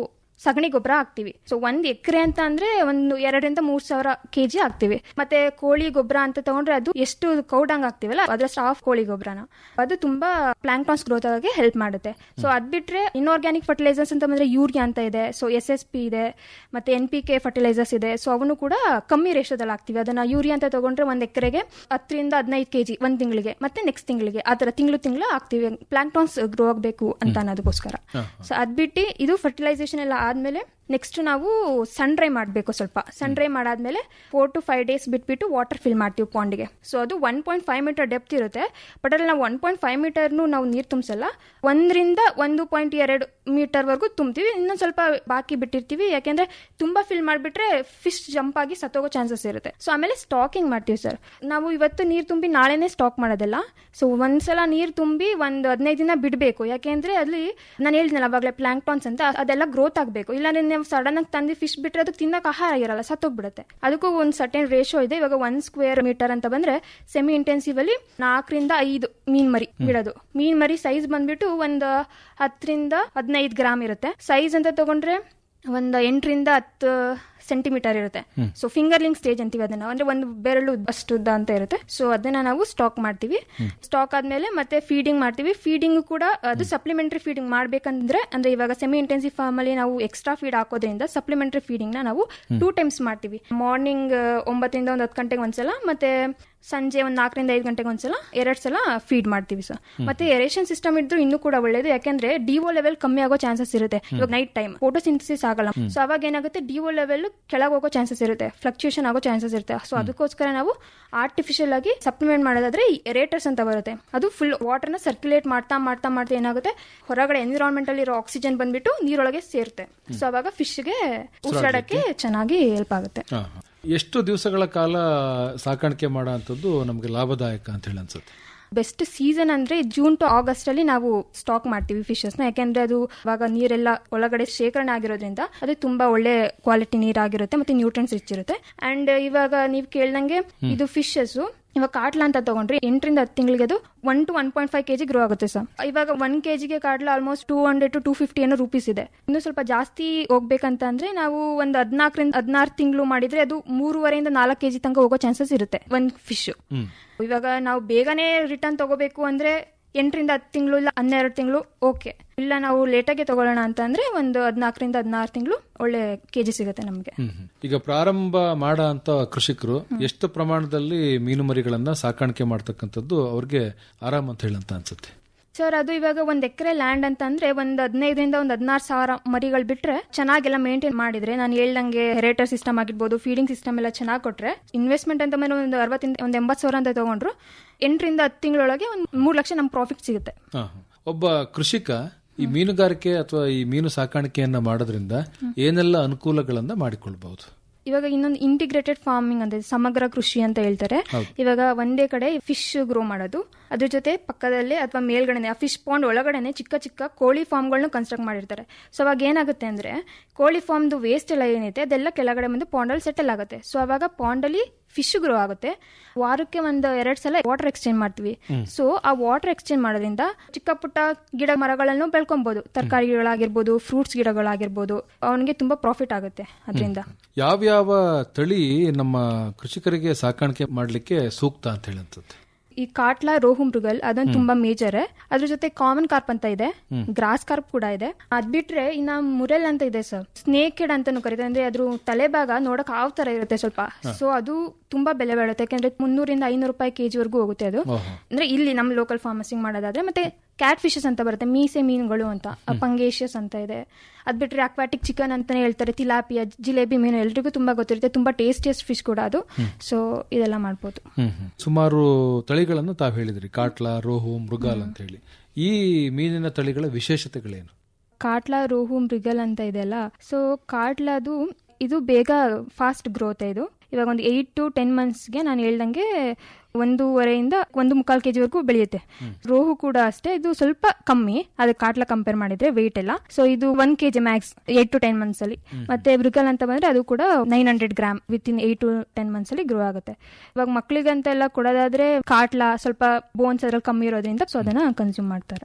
Speaker 6: ಸಗಣಿ ಗೊಬ್ಬರ ಹಾಕ್ತಿವಿ ಸೊ ಒಂದ್ ಎಕರೆ ಅಂತ ಅಂದ್ರೆ ಒಂದು ಎರಡರಿಂದ ಮೂರ್ ಸಾವಿರ ಕೆಜಿ ಹಾಕ್ತಿವಿ ಮತ್ತೆ ಕೋಳಿ ಗೊಬ್ಬರ ಅಂತ ತಗೊಂಡ್ರೆ ಅದು ಎಷ್ಟು ಕೌಡಂಗ್ ಹಾಕ್ತಿವಲ್ಲ ಅದ್ರಷ್ಟು ಹಾಫ್ ಕೋಳಿ ಗೊಬ್ಬರನ ಅದು ತುಂಬಾ ಪ್ಲಾಂಕ್ಟಾನ್ಸ್ ಗ್ರೋತ್ ಆಗಿ ಹೆಲ್ಪ್ ಮಾಡುತ್ತೆ ಸೊ ಅದ್ ಬಿಟ್ರೆ ಇನ್ಆರ್ಗ್ಯಾನಿಕ್ ಫರ್ಟಿಲೈಸರ್ಸ್ ಅಂತ ಬಂದ್ರೆ ಯೂರಿಯಾ ಅಂತ ಇದೆ ಸೊ ಎಸ್ ಎಸ್ ಪಿ ಇದೆ ಮತ್ತೆ ಎನ್ ಪಿ ಕೆ ಫರ್ಟಿಲೈಸರ್ಸ್ ಇದೆ ಸೊ ಅವನು ಕೂಡ ಕಮ್ಮಿ ರೇಷದಲ್ಲಿ ಹಾಕ್ತಿವಿ ಅದನ್ನ ಯೂರಿಯಾ ಅಂತ ತಗೊಂಡ್ರೆ ಒಂದ್ ಎಕರೆಗೆ ಹತ್ತರಿಂದ ಹದಿನೈದು ಕೆಜಿ ಒಂದ್ ತಿಂಗಳಿಗೆ ಮತ್ತೆ ನೆಕ್ಸ್ಟ್ ತಿಂಗಳಿಗೆ ಆ ತರ ತಿಂಗಳು ತಿಂಗಳು ಹಾಕ್ತಿವಿ ಪ್ಲಾಂಕ್ಟಾನ್ಸ್ ಗ್ರೋ ಆಗಬೇಕು ಅಂತ ಅನ್ನೋದಕ್ಕೋಸ್ಕರ ಸೊ ಅದ್ ಬಿಟ್ಟು ಇದು ಫರ್ಟಿಲೈಸೇಷನ್ ಎಲ್ಲ ಆದ್ಮೇಲೆ ನೆಕ್ಸ್ಟ್ ನಾವು ಸನ್ ಡ್ರೈ ಮಾಡಬೇಕು ಸ್ವಲ್ಪ ಸನ್ ಡ್ರೈ ಮಾಡಾದ್ಮೇಲೆ ಫೋರ್ ಟು ಫೈವ್ ಡೇಸ್ ಬಿಟ್ಬಿಟ್ಟು ವಾಟರ್ ಫಿಲ್ ಮಾಡ್ತೀವಿ ಪಾಂಡಿಗೆ ಸೊ ಅದು one point five metre depth ಇರುತ್ತೆ ಬಟ್ ಅಲ್ಲಿ ನಾವು ಒನ್ ಪಾಯಿಂಟ್ ಫೈವ್ ಮೀಟರ್ನು ನಾವು ನೀರು ತುಂಬಿಸಲ್ಲ ಒಂದರಿಂದ ಒಂದು ಪಾಯಿಂಟ್ ಎರಡು ಮೀಟರ್ ವರೆಗೂ ತುಂಬ್ತೀವಿ ಇನ್ನೊಂದು ಸ್ವಲ್ಪ ಬಾಕಿ ಬಿಟ್ಟಿರ್ತೀವಿ ಯಾಕೆಂದ್ರೆ ತುಂಬಾ ಫಿಲ್ ಮಾಡಿಬಿಟ್ರೆ ಫಿಶ್ ಜಂಪ್ ಆಗಿ ಸತ್ತೋಗೋ ಚಾನ್ಸಸ್ ಇರುತ್ತೆ ಸೊ ಆಮೇಲೆ ಸ್ಟಾಕಿಂಗ್ ಮಾಡ್ತೀವಿ ಸರ್ ನಾವು ಇವತ್ತು ನೀರು ತುಂಬಿ ನಾಳೆನೇ ಸ್ಟಾಕ್ ಮಾಡೋದಿಲ್ಲ ಸೊ ಒಂದ್ಸಲ ನೀರು ತುಂಬಿ ಒಂದು ಹದಿನೈದು ದಿನ ಬಿಡಬೇಕು ಯಾಕೆಂದ್ರೆ ಅಲ್ಲಿ ನಾನು ಹೇಳಿದ್ನಲ್ಲ ಅವಾಗಲೇ ಪ್ಲಾಂಕ್ಟಾನ್ಸ್ ಅಂತ ಅದೆಲ್ಲ ಗ್ರೋತ್ ಆಗಬೇಕು ಇಲ್ಲಾಂದ್ರೆ ನೀವು ಸಡನ್ ಆಗಿ ತಂದು ಫಿಶ್ ಬಿಟ್ರೆ ಅದಕ್ಕೆ ತಿನ್ನಕ್ಕೆ ಆಹಾರ ಇರಲ್ಲ ಸತ್ತೋಗ್ಬಿಡುತ್ತೆ ಅದಕ್ಕೂ ಒಂದು ಸರ್ಟೆನ್ ರೇಷೋ ಇದೆ ಇವಾಗ ಒನ್ ಸ್ಕ್ವೇರ್ ಮೀಟರ್ ಅಂತ ಬಂದ್ರೆ ಸೆಮಿ ಇಂಟೆನ್ಸಿವ್ ಅಲ್ಲಿ ನಾಲ್ಕರಿಂದ ಐದು ಮೀನ್ ಮರಿ ಬಿಡೋದು ಮೀನ್ ಮರಿ ಸೈಜ್ ಬಂದ್ಬಿಟ್ಟು ಒಂದು ಹತ್ತರಿಂದ ಹದಿನೈದು ಗ್ರಾಮ್ ಇರುತ್ತೆ ಸೈಜ್ ಅಂತ ತಗೊಂಡ್ರೆ ಒಂದು ಎಂಟರಿಂದ ಹತ್ತು ಸೆಂಟಿಮೀಟರ್ ಇರುತ್ತೆ ಸೊ ಫಿಂಗರ್ಲಿಂಗ್ ಸ್ಟೇಜ್ ಅಂತೀವಿ ಅದನ್ನ ಅಂದ್ರೆ ಒಂದು ಬೆರಳು ಅಷ್ಟು ಉದ್ದ ಅಂತ ಇರುತ್ತೆ ಸೊ ಅದನ್ನ ನಾವು ಸ್ಟಾಕ್ ಮಾಡ್ತೀವಿ ಸ್ಟಾಕ್ ಆದ್ಮೇಲೆ ಮತ್ತೆ ಫೀಡಿಂಗ್ ಮಾಡ್ತೀವಿ ಫೀಡಿಂಗ್ ಕೂಡ ಅದು ಸಪ್ಲಿಮೆಂಟರಿ ಫೀಡಿಂಗ್ ಮಾಡ್ಬೇಕಂದ್ರೆ ಅಂದ್ರೆ ಇವಾಗ ಸೆಮಿ ಇಂಟೆನ್ಸಿವ್ ಫಾರ್ಮ್ ಅಲ್ಲಿ ನಾವು ಎಕ್ಸ್ಟ್ರಾ ಫೀಡ್ ಹಾಕೋದ್ರಿಂದ ಸಪ್ಲಿಮೆಂಟರಿ ಫೀಡಿಂಗ್ ನ ನಾವು ಟೂ ಟೈಮ್ಸ್ ಮಾಡ್ತೀವಿ ಮಾರ್ನಿಂಗ್ ಒಂಬತ್ತರಿಂದ ಒಂದು ಹತ್ತು ಗಂಟೆಗೆ ಒಂದ್ಸಲ ಮತ್ತೆ ಸಂಜೆ ಒಂದು ನಾಲ್ಕರಿಂದ ಐದು ಗಂಟೆಗೆ ಒಂದ್ಸಲ ಎರಡ್ ಸಲ ಫೀಡ್ ಮಾಡ್ತೀವಿ ಸರ್ ಮತ್ತೆ ಎರೇಷನ್ ಸಿಸ್ಟಮ್ ಇದ್ರು ಇನ್ನೂ ಕೂಡ ಒಳ್ಳೇದು ಯಾಕಂದ್ರೆ ಡಿಒ ಲೆವೆಲ್ ಕಮ್ಮಿ ಆಗೋ ಚಾನ್ಸಸ್ ಇರುತ್ತೆ ಇವಾಗ ನೈಟ್ ಟೈಮ್ ಫೋಟೋಸಿಂಥಸಿಸ್ ಆಗಲ್ಲ ಸೊ ಅವಾಗ ಏನಾಗುತ್ತೆ ಡಿಒ ಲೆವೆಲ್ ಕೆಳಗೆ ಹೋಗೋ ಚಾನ್ಸಸ್ ಇರುತ್ತೆ ಫ್ಲಕ್ಚುಯೇಷನ್ ಆಗೋ ಚಾನ್ಸಸ್ ಇರುತ್ತೆ ಸೊ ಅದಕ್ಕೋಸ್ಕರ ನಾವು ಆರ್ಟಿಫಿಷಿಯಲ್ ಆಗಿ ಸಪ್ಲಿಮೆಂಟ್ ಮಾಡೋದಾದ್ರೆ ರೇಟರ್ಸ್ ಅಂತ ಬರುತ್ತೆ ಅದು ಫುಲ್ ವಾಟರ್ನ ಸರ್ಕ್ಯುಲೇಟ್ ಮಾಡ್ತಾ ಮಾಡ್ತಾ ಮಾಡ್ತಾ ಏನಾಗುತ್ತೆ ಹೊರಗಡೆ ಎನ್ವಿರಾನ್ಮೆಂಟ್ ಅಲ್ಲಿ ಇರೋ ಆಕ್ಸಿಜನ್ ಬಂದ್ಬಿಟ್ಟು ನೀರೊಳಗೆ ಸೇರುತ್ತೆ ಸೊ ಅವಾಗ ಫಿಶ್ಗೆ ಉಸಿರಾಡಕ್ಕೆ ಚೆನ್ನಾಗಿ ಹೆಲ್ಪ್ ಆಗುತ್ತೆ
Speaker 5: ಹಾ, ಹಾ. ಎಷ್ಟು ದಿವಸಗಳ ಕಾಲ ಸಾಕಾಣಿಕೆ ಮಾಡೋ ಅಂಥದ್ದು ನಮಗೆ ಲಾಭದಾಯಕ ಅಂತ ಹೇಳಿ ಅನ್ಸುತ್ತೆ
Speaker 6: ಬೆಸ್ಟ್ ಸೀಸನ್ ಅಂದ್ರೆ ಜೂನ್ ಟು ಆಗಸ್ಟ್ ಅಲ್ಲಿ ನಾವು ಸ್ಟಾಕ್ ಮಾಡ್ತೀವಿ ಫಿಶಸ್ ನ ಯಾಕೆಂದ್ರೆ ಅದು ಇವಾಗ ನೀರೆಲ್ಲ ಒಳಗಡೆ ಶೇಖರಣೆ ಆಗಿರೋದ್ರಿಂದ ಅದು ತುಂಬಾ ಒಳ್ಳೆ ಕ್ವಾಲಿಟಿ ನೀರಾಗಿರುತ್ತೆ ಮತ್ತೆ ನ್ಯೂಟ್ರನ್ಸ್ ರಿಚ್ ಇರುತ್ತೆ ಅಂಡ್ ಇವಾಗ ನೀವು ಕೇಳ್ದಂಗೆ ಇದು ಫಿಶಸ್ ಇವಾಗ ಕಾಟ್ಲಾ ಅಂತ ತಗೊಂಡ್ರಿ ಎಂಟರಿಂದ ಹತ್ತು ತಿಂಗಳಿಗೆ ಅದು one to one point five K ಗ್ರೋ ಆಗುತ್ತೆ ಸರ್ ಇವಾಗ ಒನ್ ಕೆಜಿಗೆ catla almost two hundred to two fifty ಏನೋ ರುಪೀಸ್ ಇದೆ ಇನ್ನು ಸ್ವಲ್ಪ ಜಾಸ್ತಿ ಹೋಗ್ಬೇಕಂತ ಅಂದ್ರೆ ನಾವು ಒಂದು ಹದಿನಾಲ್ಕರಿಂದ ಹದಿನಾರು ತಿಂಗಳು ಮಾಡಿದ್ರೆ ಅದು ಮೂರುವರೆಯಿಂದ ನಾಲ್ಕು ಕೆಜಿ ತನಕ ಹೋಗೋ ಚಾನ್ಸಸ್ ಇರುತ್ತೆ ಒಂದ್ ಫಿಶ್ ಇವಾಗ ನಾವು ಬೇಗನೆ ರಿಟರ್ನ್ ತಗೋಬೇಕು ಅಂದ್ರೆ ಎಂಟರಿಂದ ಹತ್ತು ತಿಂಗಳು ಇಲ್ಲ ಹನ್ನೆರಡು ತಿಂಗಳು ಓಕೆ ಇಲ್ಲ ನಾವು ಲೇಟಾಗಿ ತಗೊಳ್ಳೋಣ ಅಂತ ಅಂದ್ರೆ ಒಂದು ಹದಿನಾಲ್ಕರಿಂದ ಹದಿನಾರು ತಿಂಗಳು ಒಳ್ಳೆ ಕೆಜಿ ಸಿಗುತ್ತೆ ನಮಗೆ
Speaker 5: ಹ್ಮ್, ಹ್ಮ್. ಈಗ ಪ್ರಾರಂಭ ಮಾಡ ಅಂತ ಕೃಷಿಕರು ಎಷ್ಟು ಪ್ರಮಾಣದಲ್ಲಿ ಮೀನು ಮರಿಗಳನ್ನ ಸಾಕಾಣಿಕೆ ಮಾಡ್ತಕ್ಕಂಥದ್ದು ಅವ್ರಿಗೆ ಆರಾಮ್ ಅಂತ ಹೇಳಂತ ಅನ್ಸುತ್ತೆ
Speaker 6: ಸರ್ ಅದು ಇವಾಗ ಒಂದ್ ಎಕರೆ ಲ್ಯಾಂಡ್ ಅಂತ ಅಂದ್ರೆ ಒಂದ್ ಹದಿನೈದರಿಂದ ಒಂದ್ ಹದಿನಾರು ಸಾವಿರ ಮರಿಗಳು ಬಿಟ್ರೆ ಚೆನ್ನಾಗೆಲ್ಲ ಮೇಂಟೈನ್ ಮಾಡಿದ್ರೆ ನಾನು ಹೇಳ್ದಂಗೆ ರೇಟರ್ ಸಿಸ್ಟಮ್ ಆಗಿರ್ಬೋದು ಫೀಡಿಂಗ್ ಸಿಸ್ಟಮ್ ಎಲ್ಲ ಚೆನ್ನಾಗಿ ಕೊಟ್ರೆ ಇನ್ವೆಸ್ಟ್ಮೆಂಟ್ ಅಂತ ಮೇಲೆ ಒಂದು ಅರವತ್ತಿಂದ ಒಂದ್ ಎಂಬತ್ತು ಸಾವಿರ ಅಂತ ತಗೊಂಡ್ರು ಎಂಟರಿಂದ ಹತ್ತು ತಿಂಗಳೊಳಗೆ ಒಂದ್ ಮೂರ್ ಲಕ್ಷ ನಮ್ ಪ್ರಾಫಿಟ್ ಸಿಗುತ್ತೆ
Speaker 5: ಹಾ, ಹಾ. ಒಬ್ಬ ಕೃಷಿಕ ಈ ಮೀನುಗಾರಿಕೆ ಅಥವಾ ಈ ಮೀನು ಸಾಕಾಣಿಕೆಯನ್ನ ಮಾಡೋದ್ರಿಂದ ಏನೆಲ್ಲ ಅನುಕೂಲಗಳನ್ನ ಮಾಡಿಕೊಳ್ಬಹುದು
Speaker 6: ಇವಾಗ ಇನ್ನೊಂದು ಇಂಟಿಗ್ರೇಟೆಡ್ ಫಾರ್ಮಿಂಗ್ ಅಂತ ಇದೆ, ಸಮಗ್ರ ಕೃಷಿ ಅಂತ ಹೇಳ್ತಾರೆ ಇವಾಗ ಒಂದೇ ಕಡೆ ಫಿಶ್ ಗ್ರೋ ಮಾಡೋದು ಅದ್ರ ಜೊತೆ ಪಕ್ಕದಲ್ಲೇ ಅಥವಾ ಮೇಲ್ಗಡೆನೆ ಆ ಫಿಶ್ ಪಾಂಡ್ ಒಳಗಡೆನೆ ಚಿಕ್ಕ ಚಿಕ್ಕ ಕೋಳಿ ಫಾರ್ಮ್ಗಳನ್ನ ಕನ್ಸ್ಟ್ರಕ್ಟ್ ಮಾಡಿರ್ತಾರೆ ಸೊ ಅವಾಗ ಏನಾಗುತ್ತೆ ಅಂದ್ರೆ ಕೋಳಿ ಫಾರ್ಮ್ದು ವೇಸ್ಟ್ ಎಲ್ಲ ಏನಿದೆ ಅದೆಲ್ಲ ಕೆಳಗಡೆ ಬಂದು ಪಾಂಡಲ್ಲಿ ಸೆಟಲ್ ಆಗುತ್ತೆ ಸೊ ಅವಾಗ ಪಾಂಡಲ್ಲಿ ಫಿಶ್ ಗ್ರೋ ಆಗುತ್ತೆ ವಾರಕ್ಕೆ ಒಂದು ಎರಡ್ ಸಲ ವಾಟರ್ ಎಕ್ಸ್ಚೇಂಜ್ ಮಾಡ್ತೀವಿ ಸೊ ಆ ವಾಟರ್ ಎಕ್ಸ್ಚೇಂಜ್ ಮಾಡೋದ್ರಿಂದ ಚಿಕ್ಕ ಪುಟ್ಟ ಗಿಡ ಮರಗಳನ್ನು ಬೆಳ್ಕೊಬಹುದು ತರಕಾರಿಗಳಾಗಿರ್ಬೋದು ಫ್ರೂಟ್ಸ್ ಗಿಡಗಳಾಗಿರ್ಬೋದು ಅವನಿಗೆ ತುಂಬಾ ಪ್ರಾಫಿಟ್ ಆಗುತ್ತೆ ಅದರಿಂದ
Speaker 5: ಯಾವ್ಯಾವ ತಳಿ ನಮ್ಮ ಕೃಷಿಕರಿಗೆ ಸಾಕಾಣಿಕೆ ಮಾಡ್ಲಿಕ್ಕೆ ಸೂಕ್ತ ಅಂತ ಹೇಳಿ ಅನ್ಸುತ್ತೆ
Speaker 6: ಈ ಕಾಟ್ಲಾ ರೋಹು ಮೃಗಲ್ ಅದೊಂದು ತುಂಬಾ ಮೇಜರ್ ಅದ್ರ ಜೊತೆ ಕಾಮನ್ ಕಾರ್ಪ್ ಅಂತ ಇದೆ ಗ್ರಾಸ್ ಕಾರ್ಪ್ ಕೂಡ ಇದೆ ಅದ್ ಬಿಟ್ರೆ ಇನ್ನ ಮುರೆಲ್ ಅಂತ ಇದೆ ಸರ್ ಸ್ನೇಕ್ ಹೆಡ್ ಅಂತಾನು ಕರೀತಾರೆ ಅಂದ್ರೆ ಅದ್ರ ತಲೆಭಾಗ ನೋಡಕ್ ಆವ್ ತರ ಇರುತ್ತೆ ಸ್ವಲ್ಪ ಸೊ ಅದು ತುಂಬಾ ಬೆಲೆ ಬಾಳುತ್ತೆ ಯಾಕಂದ್ರೆ ಮುನ್ನೂರಿಂದ ಐನೂರು ರೂಪಾಯಿ ಕೆಜಿ ವರೆಗೂ ಹೋಗುತ್ತೆ ಅದು ಅಂದ್ರೆ ಇಲ್ಲಿ ನಮ್ ಲೋಕಲ್ ಫಾರ್ಮಸಿಂಗ್ ಮಾಡೋದಾದ್ರೆ ಮತ್ತೆ ಕ್ಯಾಟ್ ಫಿಶಸ್ ಅಂತ ಬರುತ್ತೆ ಮೀಸೆ ಮೀನುಗಳು ಅಂತ ಪಂಗೇಶಿಯಸ್ ಅಂತ ಇದೆ ಅದ್ ಬಿಟ್ರೆ ಅಕ್ವಾಟಿಕ್ ಚಿಕನ್ ಅಂತಾನೆ ಹೇಳ್ತಾರೆ ತಿಲಾಪಿಯಾ ಜಿಲೇಬಿ ಮೀನು ಎಲ್ರಿಗೂ ತುಂಬಾ ಗೊತ್ತಿರುತ್ತೆ ತುಂಬಾ ಟೇಸ್ಟಿಯಸ್ಟ್ ಫಿಶ್ ಕೂಡ ಅದು ಸೊ ಇದೆಲ್ಲ ಮಾಡ್ಬೋದು
Speaker 5: ಸುಮಾರು ತಳಿಗಳನ್ನು ತಾವು ಹೇಳಿದ್ರಿ ಕಾಟ್ಲಾ ರೋಹು ಮೃಗಾಲ್ ಅಂತ ಹೇಳಿ ಈ ಮೀನಿನ ತಳಿಗಳ ವಿಶೇಷತೆಗಳೇನು
Speaker 6: ಕಾಟ್ಲಾ ರೋಹು ಮೃಗಲ್ ಅಂತ ಇದೆಯಲ್ಲ ಸೊ ಕಾಟ್ಲಾದು ಇದು ಬೇಗ ಫಾಸ್ಟ್ ಗ್ರೋತ್ ಇದು ಇವಾಗ ಒಂದು ಏಯ್ಟ್ ಟು ಟೆನ್ ಮಂತ್ಸ್ಗೆ ನಾನು ಹೇಳ್ದಂಗೆ ಒಂದೂವರೆಯಿಂದ ಒಂದು ಮುಕ್ಕಾಲು ಕೆಜಿ ವರೆಗೂ ಬೆಳೆಯುತ್ತೆ ರೋಹು ಕೂಡ ಅಷ್ಟೇ ಇದು ಸ್ವಲ್ಪ ಕಮ್ಮಿ ಅದಕ್ಕೆ ಕಾಟ್ಲಾ ಕಂಪೇರ್ ಮಾಡಿದ್ರೆ ವೆಯ್ಟ್ ಎಲ್ಲ ಸೊ ಇದು one kg max eight to ten months ಅಲ್ಲಿ ಮತ್ತೆ ಮೃಗಲ್ ಅಂತ ಬಂದ್ರೆ ಅದು ಕೂಡ nine hundred gram within eight to ten months ಅಲ್ಲಿ ಗ್ರೋ ಆಗುತ್ತೆ ಇವಾಗ ಮಕ್ಕಳಿಗಂತೆಲ್ಲ ಕೊಡೋದಾದ್ರೆ ಕಾಟ್ಲಾ ಸ್ವಲ್ಪ ಬೋನ್ಸ್ ಅದ್ರಲ್ಲಿ ಕಮ್ಮಿ ಇರೋದ್ರಿಂದ ಸೊ ಅದನ್ನ ಕನ್ಸ್ಯೂಮ್ ಮಾಡ್ತಾರೆ
Speaker 5: ಹಾ.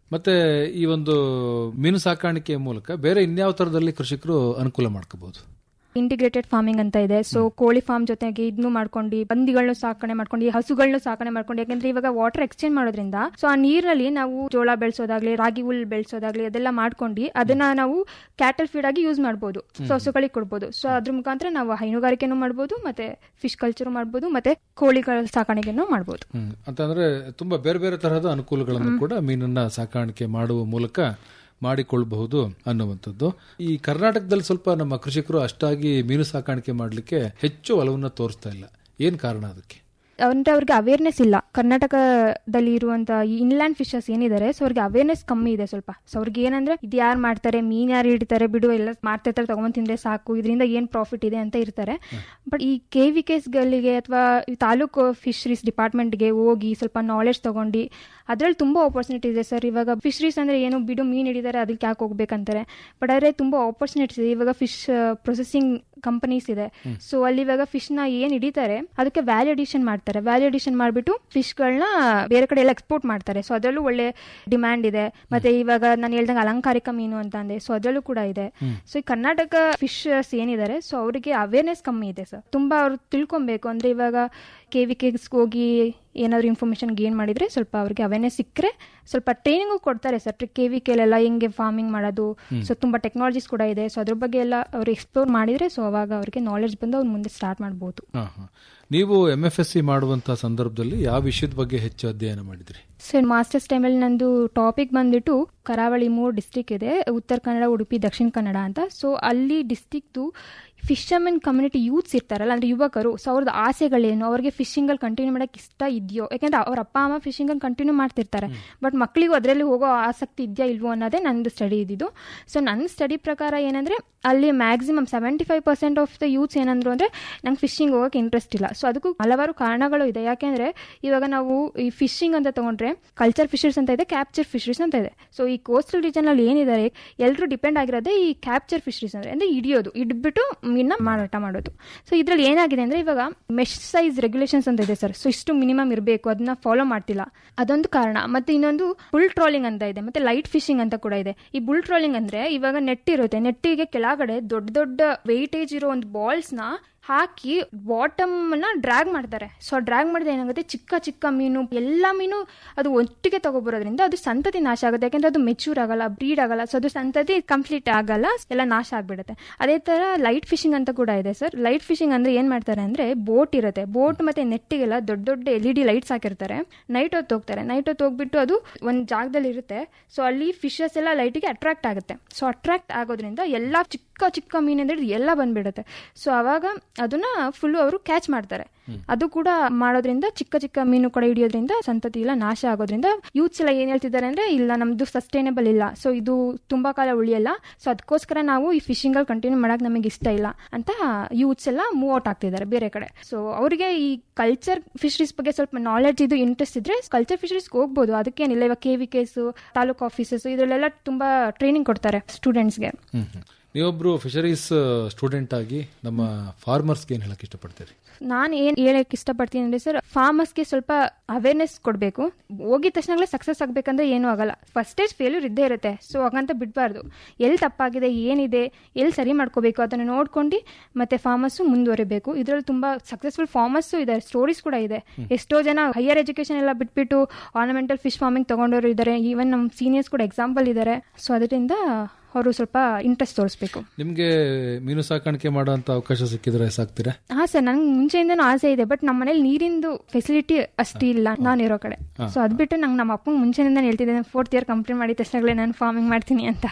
Speaker 5: ಮತ್ತೆ ಈ ಒಂದು ಮೀನು ಸಾಕಾಣಿಕೆಯ ಮೂಲಕ ಬೇರೆ ಇನ್ಯಾವ ತರದಲ್ಲಿ ಕೃಷಿಕರು ಅನುಕೂಲ ಮಾಡ್ಕೋಬಹುದು
Speaker 6: ಇಂಟಿಗ್ರೇಟೆಡ್ ಫಾರ್ಮಿಂಗ್ ಅಂತ ಇದೆ ಸೊ ಕೋಳಿ ಫಾರ್ಮ್ ಜೊತೆಗೆ ಇದನ್ನು ಮಾಡ್ಕೊಂಡು ಬಂದಿಗಳನ್ನ ಸಾಕಣೆ ಮಾಡ್ಕೊಂಡು ಈ ಹಸುಗಳನ್ನ ಸಾಕಣೆ ಮಾಡ್ಕೊಂಡು ಯಾಕಂದ್ರೆ ಇವಾಗ ವಾಟರ್ ಎಕ್ಸ್ಚೇಂಜ್ ಮಾಡೋದ್ರಿಂದ ಸೊ ಆ ನೀರಲ್ಲಿ ನಾವು ಜೋಳ ಬೆಳೆಸೋದಾಗ್ಲಿ ರಾಗಿ ಹುಲ್ ಬೆಳೆಸೋದಾಗ್ಲಿ ಅದೆಲ್ಲ ಮಾಡ್ಕೊಂಡು ಅದನ್ನ ನಾವು ಕ್ಯಾಟಲ್ ಫೀಡ್ ಆಗಿ ಯೂಸ್ ಮಾಡ್ಬೋದು ಸೊ ಹಸುಗಳಿಗೆ ಕೊಡ್ಬೋದು ಸೊ ಅದ್ರ ಮುಖಾಂತರ ನಾವು ಹೈನುಗಾರಿಕೆನೂ ಮಾಡ್ಬೋದು ಮತ್ತೆ ಫಿಶ್ ಕಲ್ಚರ್ ಮಾಡ್ಬೋದು ಮತ್ತೆ ಕೋಳಿಗಳ ಸಾಕಾಣಿಕೆನೂ ಮಾಡ್ಬೋದು
Speaker 5: ಹ್ಮ್. ಅಂತಂದ್ರೆ ತುಂಬಾ ಬೇರೆ ಬೇರೆ ತರಹದ ಅನುಕೂಲಗಳನ್ನು ಕೂಡ ಮೀನನ್ನ ಸಾಕಾಣಿಕೆ ಮಾಡುವ ಮೂಲಕ ಮಾಡಿಕೊಳ್ಳಬಹುದು ಅನ್ನುವಂಥದ್ದು ಈ ಕರ್ನಾಟಕದಲ್ಲಿ ಸ್ವಲ್ಪ ನಮ್ಮ ಕೃಷಿಕರು ಅಷ್ಟಾಗಿ ಮೀನು ಸಾಕಾಣಿಕೆ ಮಾಡಲಿಕ್ಕೆ ಹೆಚ್ಚು ಒಲವನ್ನ ತೋರಿಸ್ತಾ ಇಲ್ಲ ಏನ್ ಕಾರಣ ಅದಕ್ಕೆ
Speaker 6: ಅಂದ್ರೆ ಅವ್ರಿಗೆ ಅವೇರ್ನೆಸ್ ಇಲ್ಲ ಕರ್ನಾಟಕದಲ್ಲಿ ಇರುವಂತ ಈ ಇನ್ಲ್ಯಾಂಡ್ ಫಿಶಸ್ ಏನಿದ್ದಾರೆ ಸೊ ಅವ್ರಿಗೆ ಅವೇರ್ನೆಸ್ ಕಮ್ಮಿ ಇದೆ ಸ್ವಲ್ಪ ಸೊ ಅವ್ರಿಗೆ ಏನಂದ್ರೆ ಇದು ಯಾರು ಮಾಡ್ತಾರೆ ಮೀನ್ ಯಾರು ಹಿಡಿತಾರೆ ಬಿಡು ಎಲ್ಲ ಮಾಡ್ತಿರ್ತಾರೆ ತಗೊಂಡ್ ತಿಂದ್ರೆ ಸಾಕು ಇದರಿಂದ ಏನ್ ಪ್ರಾಫಿಟ್ ಇದೆ ಅಂತ ಇರ್ತಾರೆ ಬಟ್ ಈ ಕೆ ವಿ ಗಳಿಗೆ ಅಥವಾ ತಾಲೂಕು ಫಿಶರೀಸ್ ಡಿಪಾರ್ಟ್ಮೆಂಟ್ಗೆ ಹೋಗಿ ಸ್ವಲ್ಪ ನಾಲೆಡ್ಜ್ ತಗೊಂಡು ಅದ್ರಲ್ಲಿ ತುಂಬಾ ಆಪರ್ಚುನಿಟಿ ಇದೆ ಸರ್ ಇವಾಗ ಫಿಶರೀಸ್ ಅಂದ್ರೆ ಏನು ಬಿಡು ಮೀನ್ ಹಿಡಿದಾರೆ ಅದಕ್ಕೆ ಯಾಕೆ ಹೋಗ್ಬೇಕಂತಾರೆ ಬಟ್ ಆದ್ರೆ ತುಂಬಾ ಆಪರ್ಚುನಿಟೀಸ್ ಇದೆ ಇವಾಗ ಫಿಶ್ ಪ್ರೊಸೆಸಿಂಗ್ ಕಂಪನೀಸ್ ಇದೆ ಸೊ ಅಲ್ಲಿ ಇವಾಗ ಫಿಶ್ ನ ಏನ್ ಹಿಡಿತಾರೆ ಅದಕ್ಕೆ ವ್ಯಾಲ್ಯೂ ಅಡಿಷನ್ ಮಾಡ್ತಾರೆ ವ್ಯಾಲ್ಯೂ ಅಡಿಷನ್ ಮಾಡ್ಬಿಟ್ಟು ಫಿಶ್ ಗಳನ್ನ ಬೇರೆ ಕಡೆ ಎಲ್ಲ ಎಕ್ಸ್ಪೋರ್ಟ್ ಮಾಡ್ತಾರೆ ಸೊ ಅದರಲ್ಲೂ ಒಳ್ಳೆ ಡಿಮ್ಯಾಂಡ್ ಇದೆ ಮತ್ತೆ ಇವಾಗ ನಾನು ಹೇಳ್ದಂಗೆ ಅಲಂಕಾರಿಕ ಮೀನು ಅಂತ ಅಂದೆ ಸೊ ಅದರಲ್ಲೂ ಕೂಡ ಇದೆ ಸೊ ಈ ಕರ್ನಾಟಕ ಫಿಶರ್ಸ್ ಏನಿದ್ದಾರೆ ಸೊ ಅವರಿಗೆ ಅವೇರ್ನೆಸ್ ಕಮ್ಮಿ ಇದೆ ಸರ್ ತುಂಬಾ ಅವ್ರು ತಿಳ್ಕೊಬೇಕು ಅಂದ್ರೆ ಇವಾಗ ಕೆ ವಿ ಹೋಗಿ ಏನಾದ್ರು ಇನ್ಫಾರ್ಮೇಶನ್ ಗೇನ್ ಮಾಡಿದ್ರೆ ಸ್ವಲ್ಪ ಅವ್ರಿಗೆ ಅವೇರ್ನೆಸ್ ಸಿಕ್ಕರೆ ಸ್ವಲ್ಪ ಟ್ರೈನಿಂಗು ಕೊಡ್ತಾರೆ ಸರ್ ಕೆ ವಿ ಕೆಲೆಲ್ಲ ಹೆಂಗೆ ಫಾರ್ಮಿಂಗ್ ಮಾಡೋದು ಸೊ ತುಂಬಾ ಟೆಕ್ನಾಲಜೀಸ್ ಕೂಡ ಇದೆ ಸೊ ಅದ್ರ ಬಗ್ಗೆ ಎಲ್ಲ ಅವ್ರು ಎಕ್ಸ್ಪ್ಲೋರ್ ಮಾಡಿದ್ರೆ ಸೊ ಅವಾಗ ಅವ್ರಿಗೆ ನಾಲೆಡ್ಜ್ ಬಂದು ಅವ್ರು ಮುಂದೆ ಸ್ಟಾರ್ಟ್ ಮಾಡ್ಬೋದು
Speaker 5: ಹಾ, ಹಾ. ನೀವು ಎಂ ಎಫ್ ಎಸ್ ಸಿ ಮಾಡುವಂತಹ ಸಂದರ್ಭದಲ್ಲಿ ಯಾವ ವಿಷಯದ ಬಗ್ಗೆ ಹೆಚ್ಚು ಅಧ್ಯಯನ ಮಾಡಿದ್ರಿ
Speaker 6: ಸರ್ ಮಾಸ್ಟರ್ಸ್ ಟೈಮಲ್ಲಿ ನಂದು ಟಾಪಿಕ್ ಬಂದ್ಬಿಟ್ಟು ಕರಾವಳಿ ಮೂರು ಡಿಸ್ಟಿಕ್ ಇದೆ ಉತ್ತರ ಕನ್ನಡ ಉಡುಪಿ ದಕ್ಷಿಣ ಕನ್ನಡ ಅಂತ ಸೊ ಅಲ್ಲಿ ಡಿಸ್ಟಿಕ್ದು ಫಿಶರ್ಮೆನ್ ಕಮ್ಯುನಿಟಿ ಯೂತ್ಸ್ ಇರ್ತಾರಲ್ಲ ಅಂದ್ರೆ ಯುವಕರು ಸೊ ಅವ್ರದ್ದು ಆಸೆಗಳೇನು ಅವ್ರಿಗೆ ಫಿಶಿಂಗ್ ಅಲ್ಲಿ ಕಂಟಿನ್ಯೂ ಮಾಡಕ್ಕೆ ಇಷ್ಟ ಇದೆಯೋ ಯಾಕಂದ್ರೆ ಅವ್ರ ಅಪ್ಪ ಅಮ್ಮ ಫಿಶಿಂಗ್ ಅಲ್ಲಿ ಕಂಟಿನ್ಯೂ ಮಾಡ್ತಿರ್ತಾರೆ ಬಟ್ ಮಕ್ಕಳಿಗೂ ಅದರಲ್ಲಿ ಹೋಗೋ ಆಸಕ್ತಿ ಇದೆಯಾ ಇಲ್ವೋ ಅನ್ನೋದೇ ನಂದು ಸ್ಟಡಿ ಇದ್ದಿದ್ದು ಸೊ ನನ್ನ ಸ್ಟಡಿ ಪ್ರಕಾರ ಏನಂದ್ರೆ ಅಲ್ಲಿ maximum seventy five percent of the youths ಏನಂದ್ರು ಅಂದ್ರೆ ನಂಗೆ ಫಿಶಿಂಗ್ ಹೋಗಕ್ಕೆ ಇಂಟ್ರೆಸ್ಟ್ ಇಲ್ಲ ಸೊ ಅದಕ್ಕೂ ಹಲವಾರು ಕಾರಣಗಳು ಇದೆ ಯಾಕೆಂದ್ರೆ ಇವಾಗ ನಾವು ಈ ಫಿಶಿಂಗ್ ಅಂತ ತಗೊಂಡ್ರೆ ಕಲ್ಚರ್ ಫಿಶರ್ಸ್ ಅಂತ ಇದೆ ಕ್ಯಾಪ್ಚರ್ ಫಿಶರೀಸ್ ಅಂತ ಇದೆ ಸೊ ಈ ಕೋಸ್ಟಲ್ ರೀಜನ್ ಅಲ್ಲಿ ಏನಿದ್ದಾರೆ ಎಲ್ಲರೂ ಡಿಪೆಂಡ್ ಆಗಿರೋದೇ ಈ ಕ್ಯಾಪ್ಚರ್ ಫಿಶರೀಸ್ ಅಂದ್ರೆ ಅಂದ್ರೆ ಹಿಡಿಯೋದು ಹಿಡ್ಬಿಟ್ಟು ಮೀನ್ನ ಮಾರಾಟ ಮಾಡೋದು ಸೊ ಇದ್ರಲ್ಲಿ ಏನಾಗಿದೆ ಅಂದ್ರೆ ಇವಾಗ ಮೆಶ್ ಸೈಜ್ ರೆಗ್ಯುಲೇಷನ್ಸ್ ಅಂತ ಇದೆ ಸರ್ ಸೊ ಇಷ್ಟು ಮಿನಿಮಮ್ ಇರಬೇಕು ಅದನ್ನ ಫಾಲೋ ಮಾಡ್ತಿಲ್ಲ ಅದೊಂದು ಕಾರಣ ಮತ್ತೆ ಇನ್ನೊಂದು ಬುಲ್ ಟ್ರಾಲಿಂಗ್ ಅಂತ ಇದೆ ಮತ್ತೆ ಲೈಟ್ ಫಿಶಿಂಗ್ ಅಂತ ಕೂಡ ಇದೆ ಈ ಬುಲ್ ಟ್ರಾಲಿಂಗ್ ಅಂದ್ರೆ ಇವಾಗ ನೆಟ್ ಇರುತ್ತೆ ನೆಟ್ಟಿಗೆ ಕೆಳಗಡೆ ದೊಡ್ಡ ದೊಡ್ಡ ವೆಯ್ಟೇಜ್ ಇರೋ ಒಂದು ಬಾಲ್ಸ್ ನ ಹಾಕಿ ಬಾಟಮ್ ನ ಡ್ರ್ಯಾಗ್ ಮಾಡ್ತಾರೆ ಸೊ ಡ್ರ್ಯಾಗ್ ಮಾಡಿದ್ರೆ ಏನಾಗುತ್ತೆ ಚಿಕ್ಕ ಚಿಕ್ಕ ಮೀನು ಎಲ್ಲ ಮೀನು ಅದು ಒಟ್ಟಿಗೆ ತಗೊಬರೋದ್ರಿಂದ ಅದು ಸಂತತಿ ನಾಶ ಆಗುತ್ತೆ ಯಾಕಂದ್ರೆ ಅದು ಮೆಚೂರ್ ಆಗಲ್ಲ ಬ್ರೀಡ್ ಆಗಲ್ಲ ಸೊ ಅದು ಸಂತತಿ ಕಂಪ್ಲೀಟ್ ಆಗಲ್ಲ ಎಲ್ಲ ನಾಶ ಆಗ್ಬಿಡುತ್ತೆ ಅದೇ ತರ ಲೈಟ್ ಫಿಶಿಂಗ್ ಅಂತ ಕೂಡ ಇದೆ ಸರ್ ಲೈಟ್ ಫಿಶಿಂಗ್ ಅಂದ್ರೆ ಏನ್ ಮಾಡ್ತಾರೆ ಅಂದ್ರೆ ಬೋಟ್ ಇರುತ್ತೆ ಬೋಟ್ ಮತ್ತೆ ನೆಟ್ಟಿಗೆಲ್ಲ ದೊಡ್ಡ ದೊಡ್ಡ ಎಲ್ ಇ ಡಿ ಲೈಟ್ಸ್ ಹಾಕಿರ್ತಾರೆ ನೈಟ್ ಹೊತ್ತು ಹೋಗ್ತಾರೆ ನೈಟ್ ಹೊತ್ತು ಹೋಗ್ಬಿಟ್ಟು ಅದು ಒಂದು ಜಾಗದಲ್ಲಿ ಇರುತ್ತೆ ಸೊ ಅಲ್ಲಿ ಫಿಶಸ್ ಎಲ್ಲ ಲೈಟಿಗೆ ಅಟ್ರಾಕ್ಟ್ ಆಗುತ್ತೆ ಸೊ ಅಟ್ರಾಕ್ಟ್ ಆಗೋದ್ರಿಂದ ಎಲ್ಲ ಚಿಕ್ಕ ಚಿಕ್ಕ ಮೀನು ಅಂದ್ರೆ ಎಲ್ಲ ಬಂದ್ಬಿಡುತ್ತೆ ಸೊ ಅವಾಗ ಅದನ್ನ ಫುಲ್ಲು ಅವರು ಕ್ಯಾಚ್ ಮಾಡ್ತಾರೆ ಅದು ಕೂಡ ಮಾಡೋದ್ರಿಂದ ಚಿಕ್ಕ ಚಿಕ್ಕ ಮೀನು ಕೂಡ ಹಿಡಿಯೋದ್ರಿಂದ ಸಂತತಿ ಎಲ್ಲ ನಾಶ ಆಗೋದ್ರಿಂದ ಯೂತ್ಸ್ ಎಲ್ಲ ಏನ್ ಹೇಳ್ತಿದ್ದಾರೆ ಅಂದ್ರೆ ಇಲ್ಲ ನಮ್ದು ಸಸ್ಟೈನಬಲ್ ಇಲ್ಲ ಸೊ ಇದು ತುಂಬಾ ಕಾಲ ಉಳಿಯಲ್ಲ ಸೊ ಅದಕ್ಕೋಸ್ಕರ ನಾವು ಈ ಫಿಶಿಂಗ್ ಅಲ್ಲಿ ಕಂಟಿನ್ಯೂ ಮಾಡಕ್ ನಮಗೆ ಇಷ್ಟ ಇಲ್ಲ ಅಂತ ಯೂತ್ಸ್ ಎಲ್ಲ ಮೂವ್ ಔಟ್ ಆಗ್ತಿದ್ದಾರೆ ಬೇರೆ ಕಡೆ ಸೊ ಅವರಿಗೆ ಈ ಕಲ್ಚರ್ ಫಿಶರೀಸ್ ಬಗ್ಗೆ ಸ್ವಲ್ಪ ನಾಲೆಡ್ಜ್ ಇದು ಇಂಟ್ರೆಸ್ಟ್ ಇದ್ರೆ ಕಲ್ಚರ್ ಫಿಶರೀಸ್ ಹೋಗ್ಬೋದು ಅದಕ್ಕೇನಿಲ್ಲ ಇವಾಗ K V Ks taluk offices ಇದರಲ್ಲೆಲ್ಲ ತುಂಬಾ ಟ್ರೈನಿಂಗ್ ಕೊಡ್ತಾರೆ ಸ್ಟೂಡೆಂಟ್ಸ್ಗೆ
Speaker 5: ಹ್ಮ್ ಹ್ಮ್. ನೀವೊಬ್ರು ಫಿಶರೀಸ್ ಸ್ಟೂಡೆಂಟ್ ಆಗಿ ನಮ್ಮ ಫಾರ್ಮರ್ಸ್ಗೆ ಏನ್ ಹೇಳಕ್ ಇಷ್ಟಪಡ್ತೀರಿ
Speaker 6: ನಾನು ಏನ್ ಹೇಳಕ್ ಇಷ್ಟಪಡ್ತೀನಿ ಅಂದ್ರೆ ಸರ್ ಫಾರ್ಮರ್ಸ್ಗೆ ಸ್ವಲ್ಪ ಅವೇರ್ನೆಸ್ ಕೊಡಬೇಕು ಹೋಗಿದ ತಕ್ಷಣಗಳೇ ಸಕ್ಸಸ್ ಆಗ್ಬೇಕಂದ್ರೆ ಏನೂ ಆಗಲ್ಲ ಫಸ್ಟ್ ಸ್ಟೇಜ್ ಫೇಲ್ಯೂರ್ ಇದ್ದೇ ಇರುತ್ತೆ ಸೊ ಹಾಗಂತ ಬಿಡಬಾರ್ದು ಎಲ್ಲಿ ತಪ್ಪಾಗಿದೆ ಏನಿದೆ ಎಲ್ಲಿ ಸರಿ ಮಾಡ್ಕೋಬೇಕು ಅದನ್ನು ನೋಡ್ಕೊಂಡು ಮತ್ತೆ ಫಾರ್ಮರ್ಸು ಮುಂದುವರಿಬೇಕು ಇದರಲ್ಲಿ ತುಂಬಾ ಸಕ್ಸಸ್ಫುಲ್ ಫಾರ್ಮರ್ಸು ಇದೆ ಸ್ಟೋರೀಸ್ ಕೂಡ ಇದೆ ಎಷ್ಟೋ ಜನ ಹೈಯರ್ ಎಜುಕೇಶನ್ ಎಲ್ಲ ಬಿಟ್ಬಿಟ್ಟು ಆರ್ನಮೆಂಟಲ್ ಫಿಶ್ ಫಾರ್ಮಿಂಗ್ ತಗೊಂಡವರು ಇದ್ದಾರೆ ಈವನ್ ನಮ್ಮ ಸೀನಿಯರ್ಸ್ ಕೂಡ ಎಕ್ಸಾಂಪಲ್ ಇದ್ದಾರೆ ಸೊ ಅದರಿಂದ ಅವರು ಸ್ವಲ್ಪ ಇಂಟ್ರೆಸ್ಟ್ ತೋರಿಸ್ಬೇಕು
Speaker 5: ನಿಮ್ಗೆ ಮೀನು ಸಾಕಾಣಿಕೆ ಮಾಡುವಂತ ಅವಕಾಶ ಸಿಕ್ಕಿದ್ರೆ ಸಾಕ್ತೀರಾ
Speaker 6: ಹಾ ಸರ್ ನಂಗೆ ಮುಂಚೆಯಿಂದನೂ ಆಸೆ ಇದೆ ಬಟ್ ನಮ್ಮ ಮನೇಲಿ ನೀರಿಂದು ಫೆಸಿಲಿಟಿ ಅಷ್ಟು ಇಲ್ಲ ನಾನು ಇರೋ ಕಡೆ ಸೊ ಅದ್ ಬಿಟ್ಟು ನಂಗೆ ನಮ್ಮ ಅಪ್ಪಂಗೆ ಮುಂಚೆಯಿಂದ ಹೇಳ್ತಿದ್ದೆ ಫೋರ್ತ್ ಇಯರ್ ಕಂಪ್ಲೀಟ್ ಮಾಡಿದ ತಕ್ಷಣಗಳೇ ನಾನು ಫಾರ್ಮಿಂಗ್ ಮಾಡ್ತೀನಿ ಅಂತ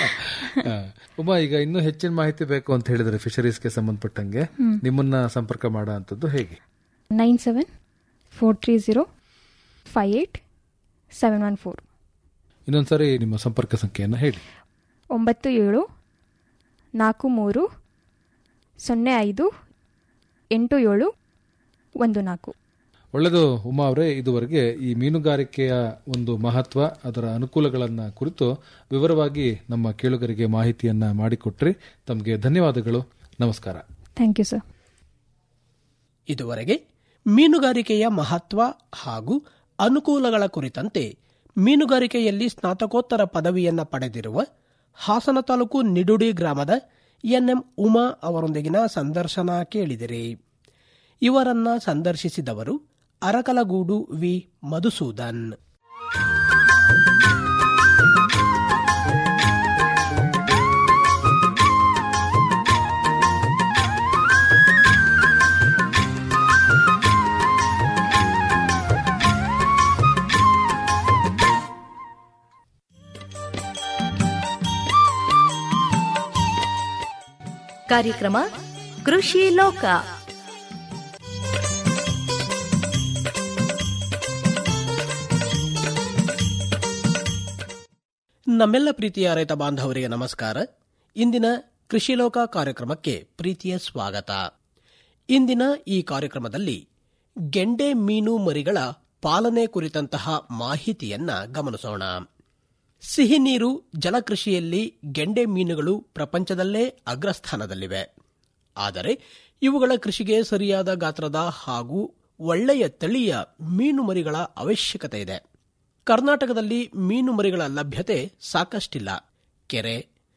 Speaker 5: ಆ, ಉಮಾ ಈಗ ಇನ್ನೂ ಹೆಚ್ಚಿನ ಮಾಹಿತಿ ಬೇಕು ಅಂತ ಹೇಳಿದ್ರೆ ಫಿಶರೀಸ್ಗೆ ಸಂಬಂಧಪಟ್ಟಂಗೆ ನಿಮ್ಮನ್ನ ಸಂಪರ್ಕ ಮಾಡೋ ಅಂತದ್ದು ಹೇಗೆ
Speaker 6: nine seven four three zero five eight seven one four
Speaker 5: ಇನ್ನೊಂದ್ಸರಿ ನಿಮ್ಮ ಸಂಪರ್ಕ ಸಂಖ್ಯೆಯನ್ನು ಹೇಳಿ
Speaker 6: ಒಂಬತ್ತು ಏಳು ನಾಲ್ಕು ಮೂರು ಸೊನ್ನೆ ಐದು ಎಂಟು ಏಳು ಒಂದು ನಾಲ್ಕು
Speaker 5: ಒಳ್ಳೆಯದು ಉಮಾ ಅವರೇ ಇದುವರೆಗೆ ಈ ಮೀನುಗಾರಿಕೆಯ ಒಂದು ಮಹತ್ವ ಅದರ ಅನುಕೂಲಗಳನ್ನ ಕುರಿತು ವಿವರವಾಗಿ ನಮ್ಮ ಕೇಳುಗರಿಗೆ ಮಾಹಿತಿಯನ್ನ ಮಾಡಿಕೊಟ್ರಿ ತಮಗೆ ಧನ್ಯವಾದಗಳು ನಮಸ್ಕಾರ
Speaker 6: ಥ್ಯಾಂಕ್ ಯು ಸರ್
Speaker 4: ಇದುವರೆಗೆ ಮೀನುಗಾರಿಕೆಯ ಮಹತ್ವ ಹಾಗೂ ಅನುಕೂಲಗಳ ಕುರಿತಂತೆ ಮೀನುಗಾರಿಕೆಯಲ್ಲಿ ಸ್ನಾತಕೋತ್ತರ ಪದವಿಯನ್ನ ಪಡೆದಿರುವ ಹಾಸನ ತಾಲೂಕು ನಿಡುಡಿ ಗ್ರಾಮದ ಎನ್ಎಂ ಉಮಾ ಅವರೊಂದಿಗಿನ ಸಂದರ್ಶನ ಕೇಳಿದಿರಿ ಇವರನ್ನ ಸಂದರ್ಶಿಸಿದವರು ಅರಕಲಗೂಡು ವಿ ಮಧುಸೂದನ್
Speaker 7: ಕಾರ್ಯಕ್ರಮ ಕೃಷಿ ಲೋಕ
Speaker 4: ನಮ್ಮೆಲ್ಲ ಪ್ರೀತಿಯ ರೈತ ಬಾಂಧವರಿಗೆ ನಮಸ್ಕಾರ ಇಂದಿನ ಕೃಷಿ ಲೋಕ ಕಾರ್ಯಕ್ರಮಕ್ಕೆ ಪ್ರೀತಿಯ ಸ್ವಾಗತ ಇಂದಿನ ಈ ಕಾರ್ಯಕ್ರಮದಲ್ಲಿ ಗೆಂಡೆ ಮೀನು ಮರಿಗಳ ಪಾಲನೆ ಕುರಿತಂತಹ ಮಾಹಿತಿಯನ್ನ ಗಮನಿಸೋಣ ಸಿಹಿ ನೀರು ಜಲಕೃಷಿಯಲ್ಲಿ ಗೆಂಡೆ ಮೀನುಗಳು ಪ್ರಪಂಚದಲ್ಲೇ ಅಗ್ರಸ್ಥಾನದಲ್ಲಿವೆ ಆದರೆ ಇವುಗಳ ಕೃಷಿಗೆ ಸರಿಯಾದ ಗಾತ್ರದ ಹಾಗೂ ಒಳ್ಳೆಯ ತಳಿಯ ಮೀನು ಮರಿಗಳ ಅವಶ್ಯಕತೆ ಇದೆ ಕರ್ನಾಟಕದಲ್ಲಿ ಮೀನು ಮರಿಗಳ ಲಭ್ಯತೆ ಸಾಕಷ್ಟಿಲ್ಲ ಕೆರೆ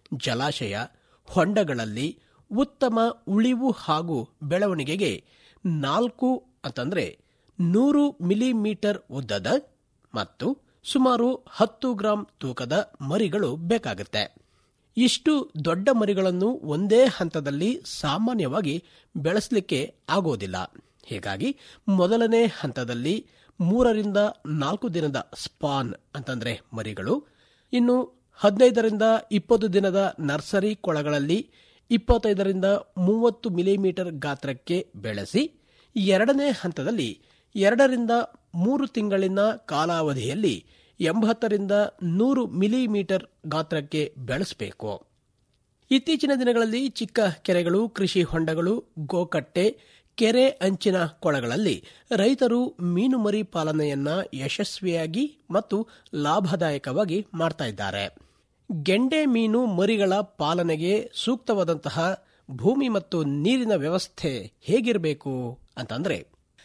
Speaker 4: ಜಲಾಶಯ ಹೊಂಡಗಳಲ್ಲಿ ಉತ್ತಮ ಉಳಿವು ಹಾಗೂ ಬೆಳವಣಿಗೆಗೆ ನಾಲ್ಕು ಅಂತಂದ್ರೆ ನೂರು ಮಿಲಿಮೀಟರ್ ಉದ್ದದ ಮತ್ತು ಸುಮಾರು ಹತ್ತು ಗ್ರಾಂ ತೂಕದ ಮರಿಗಳು ಬೇಕಾಗುತ್ತೆ ಇಷ್ಟು ದೊಡ್ಡ ಮರಿಗಳನ್ನು ಒಂದೇ ಹಂತದಲ್ಲಿ ಸಾಮಾನ್ಯವಾಗಿ ಬೆಳೆಸಲಿಕ್ಕೆ ಆಗೋದಿಲ್ಲ ಹೀಗಾಗಿ ಮೊದಲನೇ ಹಂತದಲ್ಲಿ ಮೂರರಿಂದ ನಾಲ್ಕು ದಿನದ ಸ್ಪಾನ್ ಅಂತಂದ್ರೆ ಮರಿಗಳು ಇನ್ನು ಹದಿನೈದರಿಂದ ಇಪ್ಪತ್ತು ದಿನದ ನರ್ಸರಿ ಕೊಳಗಳಲ್ಲಿ ಇಪ್ಪತ್ತೈದರಿಂದ ಮೂವತ್ತು ಮಿಲಿಮೀಟರ್ ಗಾತ್ರಕ್ಕೆ ಬೆಳೆಸಿ ಎರಡನೇ ಹಂತದಲ್ಲಿ ಎರಡರಿಂದ ಮೂರು ತಿಂಗಳಿನ ಕಾಲಾವಧಿಯಲ್ಲಿ ಎಂಬತ್ತರಿಂದ ನೂರು ಮಿಲಿಮೀಟರ್ ಗಾತ್ರಕ್ಕೆ ಬೆಳೆಸಬೇಕು ಇತ್ತೀಚಿನ ದಿನಗಳಲ್ಲಿ ಚಿಕ್ಕ ಕೆರೆಗಳು ಕೃಷಿ ಹೊಂಡಗಳು ಗೋಕಟ್ಟೆ ಕೆರೆ ಅಂಚಿನ ಕೊಳಗಳಲ್ಲಿ ರೈತರು ಮೀನು ಮರಿ ಪಾಲನೆಯನ್ನ ಯಶಸ್ವಿಯಾಗಿ ಮತ್ತು ಲಾಭದಾಯಕವಾಗಿ ಮಾಡ್ತಾ ಇದ್ದಾರೆ ಗೆಂಡೆ ಮೀನು ಮರಿಗಳ ಪಾಲನೆಗೆ ಸೂಕ್ತವಾದಂತಹ ಭೂಮಿ ಮತ್ತು ನೀರಿನ ವ್ಯವಸ್ಥೆ ಹೇಗಿರಬೇಕು ಅಂತಂದ್ರೆ